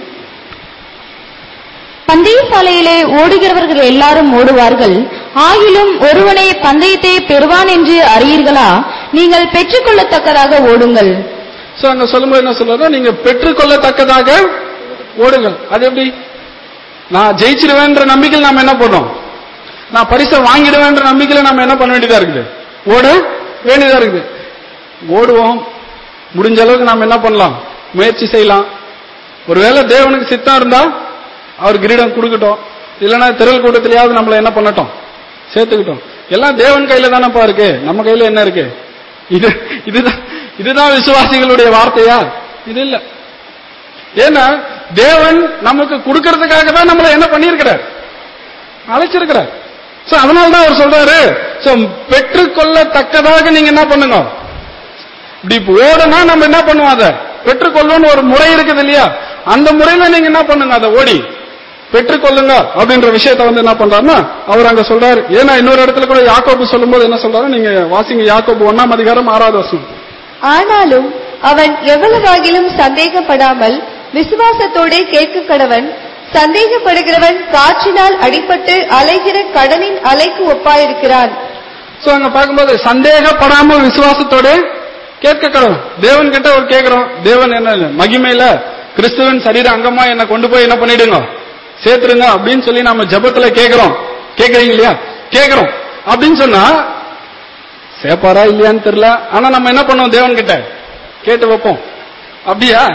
பந்தய சாலையிலே ஓடுகிறவர்கள் எல்லாரும் ஓடுவார்கள் ஆகிலும் ஒருவனே பந்தயத்தை பெறுவான் என்று அறியீர்களா நீங்கள் பெற்றுக்கொள்ளத்தக்கதாக ஓடுங்கள் சோ அங்க சொல்லும்போது என்ன சொல்றதா நீங்க பெற்றுக்கொள்ளத்தக்கதாக ஓடுங்கள் அது எப்படி நான் ஜெயிச்சிருவேன்ற நம்பிக்கையில் நாம என்ன பண்றோம் நான் பரிசை வாங்கிடுவேன்ற நம்பிக்கையில நாம என்ன பண்ண வேண்டியதா இருக்குது ஓட வேண்டியதா இருக்குது ஓடுவோம் முடிஞ்ச அளவுக்கு நாம என்ன பண்ணலாம் முயற்சி செய்யலாம் ஒருவேளை தேவனுக்கு சித்தம் இருந்தா அவர் கிரீடம் கொடுக்கட்டும் இல்லைன்னா திரள் கூட்டத்திலேயாவது நம்மள என்ன பண்ணட்டும் சேர்த்துக்கிட்டோம் எல்லாம் தேவன் கையில தானப்பா இருக்கு நம்ம கையில என்ன இருக்கு இது இதுதான் இதுதான் விசுவாசிகளுடைய வார்த்தையா இது இல்ல ஏன்னா தேவன் நமக்கு கொடுக்கறதுக்காக தான் நம்மள என்ன பண்ணியிருக்கிறார் அழைச்சிருக்கிறார் சோ அதனால தான் அவர் சொல்றாரு சோ பெற்றுக்கொள்ளத்தக்கதாக நீங்க என்ன பண்ணுங்க இப்படி இப்ப ஓடனா நம்ம என்ன பண்ணுவோம் அதை பெற்றுக்கொள்ளணும்னு ஒரு முறை இருக்குது இல்லையா அந்த முறையில நீங்க என்ன பண்ணுங்க அதை ஓடி பெற்றுக்கொள்ளுங்க அப்படின்ற விஷயத்த வந்து என்ன பண்றாருன்னா அவர் அங்க சொல்றாரு ஏன்னா இன்னொரு இடத்துல கூட யாக்கோபு சொல்லும்போது என்ன சொல்றாரு நீங்க வாசிங்க யாக்கோபு ஒன்னாம் அதிகாரம் ஆறாவது வசனம் ஆனாலும் அவன் எவ்வளவாகிலும் சந்தேகப்படாமல் விசுவாசத்தோடே கேட்க கடவன் சந்தேகப்படுகிறவன் காற்றினால் அடிபட்டு அலைகிற கடலின் அலைக்கு ஒப்பாயிருக்கிறான் சோ அங்க பார்க்கும்போது சந்தேகப்படாமல் விசுவாசத்தோட கேட்க கடவுள் தேவன் கிட்ட ஒரு கேட்கிறோம் தேவன் என்ன மகிமையில கிறிஸ்துவின் சரீர அங்கமா என்ன கொண்டு போய் என்ன பண்ணிடுங்க சேர்த்துருங்க அப்படின்னு சொல்லி நம்ம ஜெபத்துல கேட்கிறோம் கேட்கறீங்க இல்லையா கேட்கிறோம் அப்படின்னு சொன்னா சேப்பாரா இல்லையான்னு தெரியல ஆனா நம்ம என்ன பண்ணுவோம் தேவன் கிட்ட கேட்டு வைப்போம் அப்படியா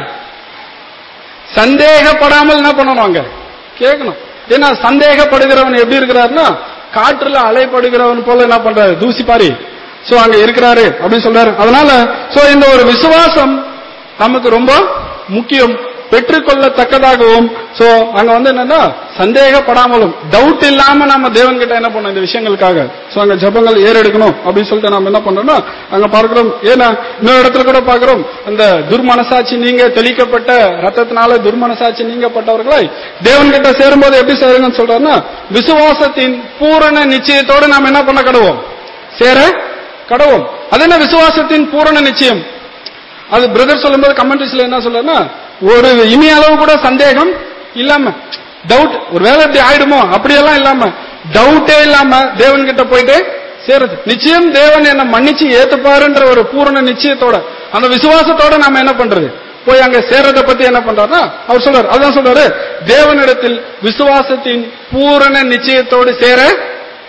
சந்தேகப்படாமல் என்ன பண்ணணும் அங்க கேட்கணும் ஏன்னா சந்தேகப்படுகிறவன் எப்படி இருக்கிறாருன்னா காற்றுல அலைப்படுகிறவன் போல என்ன பண்றாரு தூசி பாரி சோ அங்க இருக்கிறாரு அப்படின்னு சொல்றாரு அதனால சோ இந்த ஒரு விசுவாசம் நமக்கு ரொம்ப முக்கியம் பெற்றுக்கொள்ளத்தக்கதாகவும் சோ அங்க வந்து என்னன்னா சந்தேகப்படாமலும் டவுட் இல்லாம நம்ம தேவன் கிட்ட என்ன பண்ணோம் இந்த விஷயங்களுக்காக சோ அங்க ஜபங்கள் ஏறெடுக்கணும் அப்படின்னு சொல்லிட்டு நம்ம என்ன பண்றோம்னா அங்க பார்க்கிறோம் ஏன்னா இன்னொரு இடத்துல கூட பார்க்கிறோம் அந்த துர்மனசாட்சி நீங்க தெளிக்கப்பட்ட ரத்தத்தினால துர்மனசாட்சி நீங்கப்பட்டவர்களாய் தேவன் கிட்ட சேரும்போது எப்படி சேருங்கன்னு சொல்றாருன்னா விசுவாசத்தின் பூரண நிச்சயத்தோடு நாம் என்ன பண்ண கடவோம் சேர கடவோம் அது என்ன விசுவாசத்தின் பூரண நிச்சயம் அது பிரதர் சொல்லும்போது கமெண்ட்ரிஸ்ல என்ன சொல்றேன்னா ஒரு இனி அளவு கூட சந்தேகம் இல்லாம டவுட் ஒருவேளை இப்படி ஆயிடுமோ அப்படியெல்லாம் இல்லாம டவுட்டே இல்லாம தேவன் கிட்ட போயிட்டு சேருது நிச்சயம் தேவன் என்ன மன்னிச்சு ஏத்துப்பாருன்ற ஒரு பூரண நிச்சயத்தோட அந்த விசுவாசத்தோட நாம என்ன பண்றது போய் அங்க சேர்றத பத்தி என்ன பண்றாருன்னா அவர் சொல்றாரு அதான் சொல்றாரு தேவனிடத்தில் விசுவாசத்தின் பூரண நிச்சயத்தோடு சேர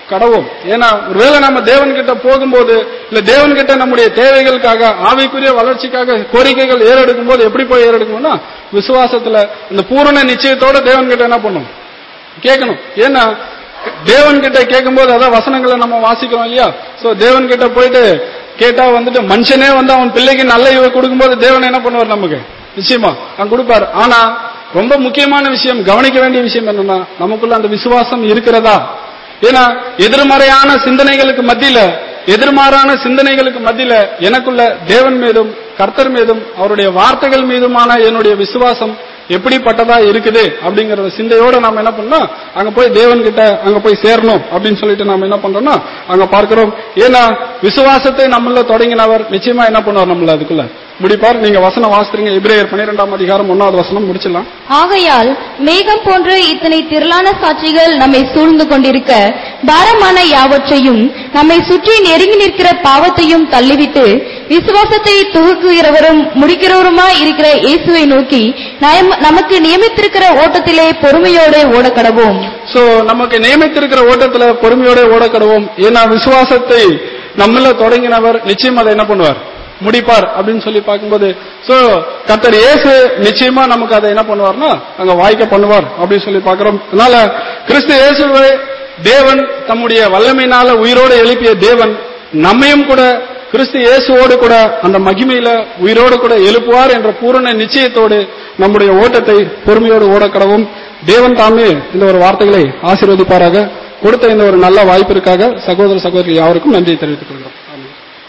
கடவோம் ஏன்னா ஒருவேளை நம்ம தேவன் கிட்ட போகும்போது இல்ல தேவன் கிட்ட நம்முடைய தேவைகளுக்காக ஆவிக்குரிய வளர்ச்சிக்காக கோரிக்கைகள் ஏறெடுக்கும் போது எப்படி போய் ஏறெடுக்கணும்னா விசுவாசத்துல இந்த பூரண நிச்சயத்தோட தேவன் கிட்ட என்ன பண்ணும் கேட்கணும் ஏன்னா தேவன் கிட்ட கேட்கும்போது அதான் வசனங்களை நம்ம வாசிக்கிறோம் இல்லையா சோ தேவன் கிட்ட போயிட்டு கேட்டா வந்துட்டு மனுஷனே வந்து அவன் பிள்ளைக்கு நல்ல இவை கொடுக்கும்போது தேவன் என்ன பண்ணுவார் நமக்கு நிச்சயமா அவன் கொடுப்பார் ஆனா ரொம்ப முக்கியமான விஷயம் கவனிக்க வேண்டிய விஷயம் என்னன்னா நமக்குள்ள அந்த விசுவாசம் இருக்கிறதா ஏன்னா எதிர்மறையான சிந்தனைகளுக்கு மத்தியில எதிர்மாறான சிந்தனைகளுக்கு மத்தியில எனக்குள்ள தேவன் மீதும் கர்த்தர் மீதும் அவருடைய வார்த்தைகள் மீதுமான என்னுடைய விசுவாசம் எப்படிப்பட்டதா இருக்குது அப்படிங்கற சிந்தையோட நாம என்ன பண்ணோம் அங்க போய் தேவன் கிட்ட அங்க போய் சேரணும் அப்படின்னு சொல்லிட்டு நாம என்ன பண்றோம்னா அங்க பார்க்கிறோம் ஏன்னா விசுவாசத்தை நம்மள தொடங்கினவர் நிச்சயமா என்ன பண்ணுவார் நம்மள அதுக்குள்ள முடிப்பார் நீங்க வசனம் வாசிக்கிறீங்க இப்ரேயர் பன்னிரெண்டாம் அதிகாரம் ஒன்னாவது வசனம் முடிச்சிடலாம் ஆகையால் மேகம் போன்ற இத்தனை திரளான சாட்சிகள் நம்மை சூழ்ந்து கொண்டிருக்க பாரமான யாவற்றையும் நம்மை சுற்றி நெருங்கி நிற்கிற பாவத்தையும் தள்ளிவிட்டு விசுவாசத்தை துவக்குகிறவரும் முடிக்கிறவருமாய் இருக்கிற இயேசுவை நோக்கி நயம்- நமக்கு நியமித்திருக்கிற ஓட்டத்திலே பொறுமையோடு ஓடக்கடவோம் சோ நமக்கு நியமித்திருக்கிற ஓட்டத்துல பொறுமையோட ஓடக்கடுவோம் ஏன்னா விசுவாசத்தை நம்மள தொடங்கினவர் நிச்சயம் அதை என்ன பண்ணுவார் முடிப்பார் அப்படின்னு சொல்லி பார்க்கும்போது சோ கர்த்தர் இயேசு நிச்சயமா நமக்கு அதை என்ன பண்ணுவார்னா அங்க வாய்க்க பண்ணுவார் அப்படின்னு சொல்லி பார்க்கிறோம் அதனால கிறிஸ்து இயேசுவை தேவன் தம்முடைய வல்லமையினால உயிரோடு எழுப்பிய தேவன் நம்மையும் கூட கிறிஸ்து இயேசுவோடு கூட அந்த மகிமையில உயிரோடு கூட எழுப்புவார் என்ற பூரண நிச்சயத்தோடு நம்முடைய ஓட்டத்தை பொறுமையோடு ஓடக்கடவும் தேவன் தாமே இந்த ஒரு வார்த்தைகளை ஆசீர்வதிப்பாராக கொடுத்த இந்த ஒரு நல்ல வாய்ப்பிற்காக சகோதர சகோதரி யாருக்கும் நன்றி தெரிவித்துக் கொள்கிறோம் ஆமென்.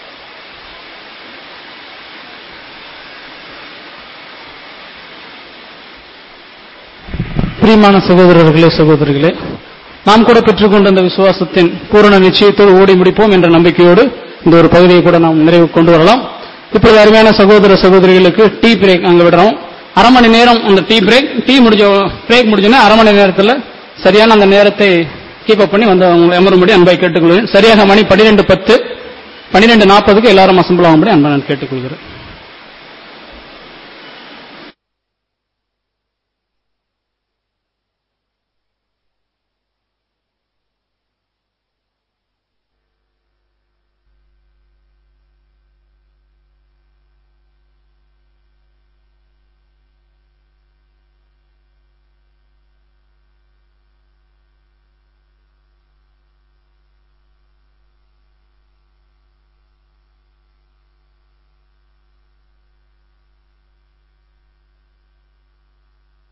பிரியமான சகோதரர்களே சகோதரிகளே நாம் கூட பெற்றுக்கொண்ட இந்த விசுவாசத்தின் பூரண நிச்சயத்தோடு ஓடி முடிப்போம் என்ற நம்பிக்கையோடு இந்த ஒரு பகுதியை கூட நாம் நிறைவு கொண்டு வரலாம் இப்பொழுது அருமையான சகோதர சகோதரிகளுக்கு டீ பிரேக் அங்க விடுறோம் அரை மணி நேரம் அந்த டீ பிரேக் டீ முடிஞ்ச பிரேக் முடிஞ்சோன்னா அரை மணி நேரத்தில் சரியான அந்த நேரத்தை கீப் அப் பண்ணி வந்து அவங்க அமரும்படி அன்பை கேட்டுக்கொள்கிறேன் சரியாக மணி பன்னிரெண்டு பத்து பன்னிரெண்டு நாற்பதுக்கு எல்லாரும் அசம்பிள் ஆகும்படி அன்பை நான் கேட்டுக்கொள்கிறேன்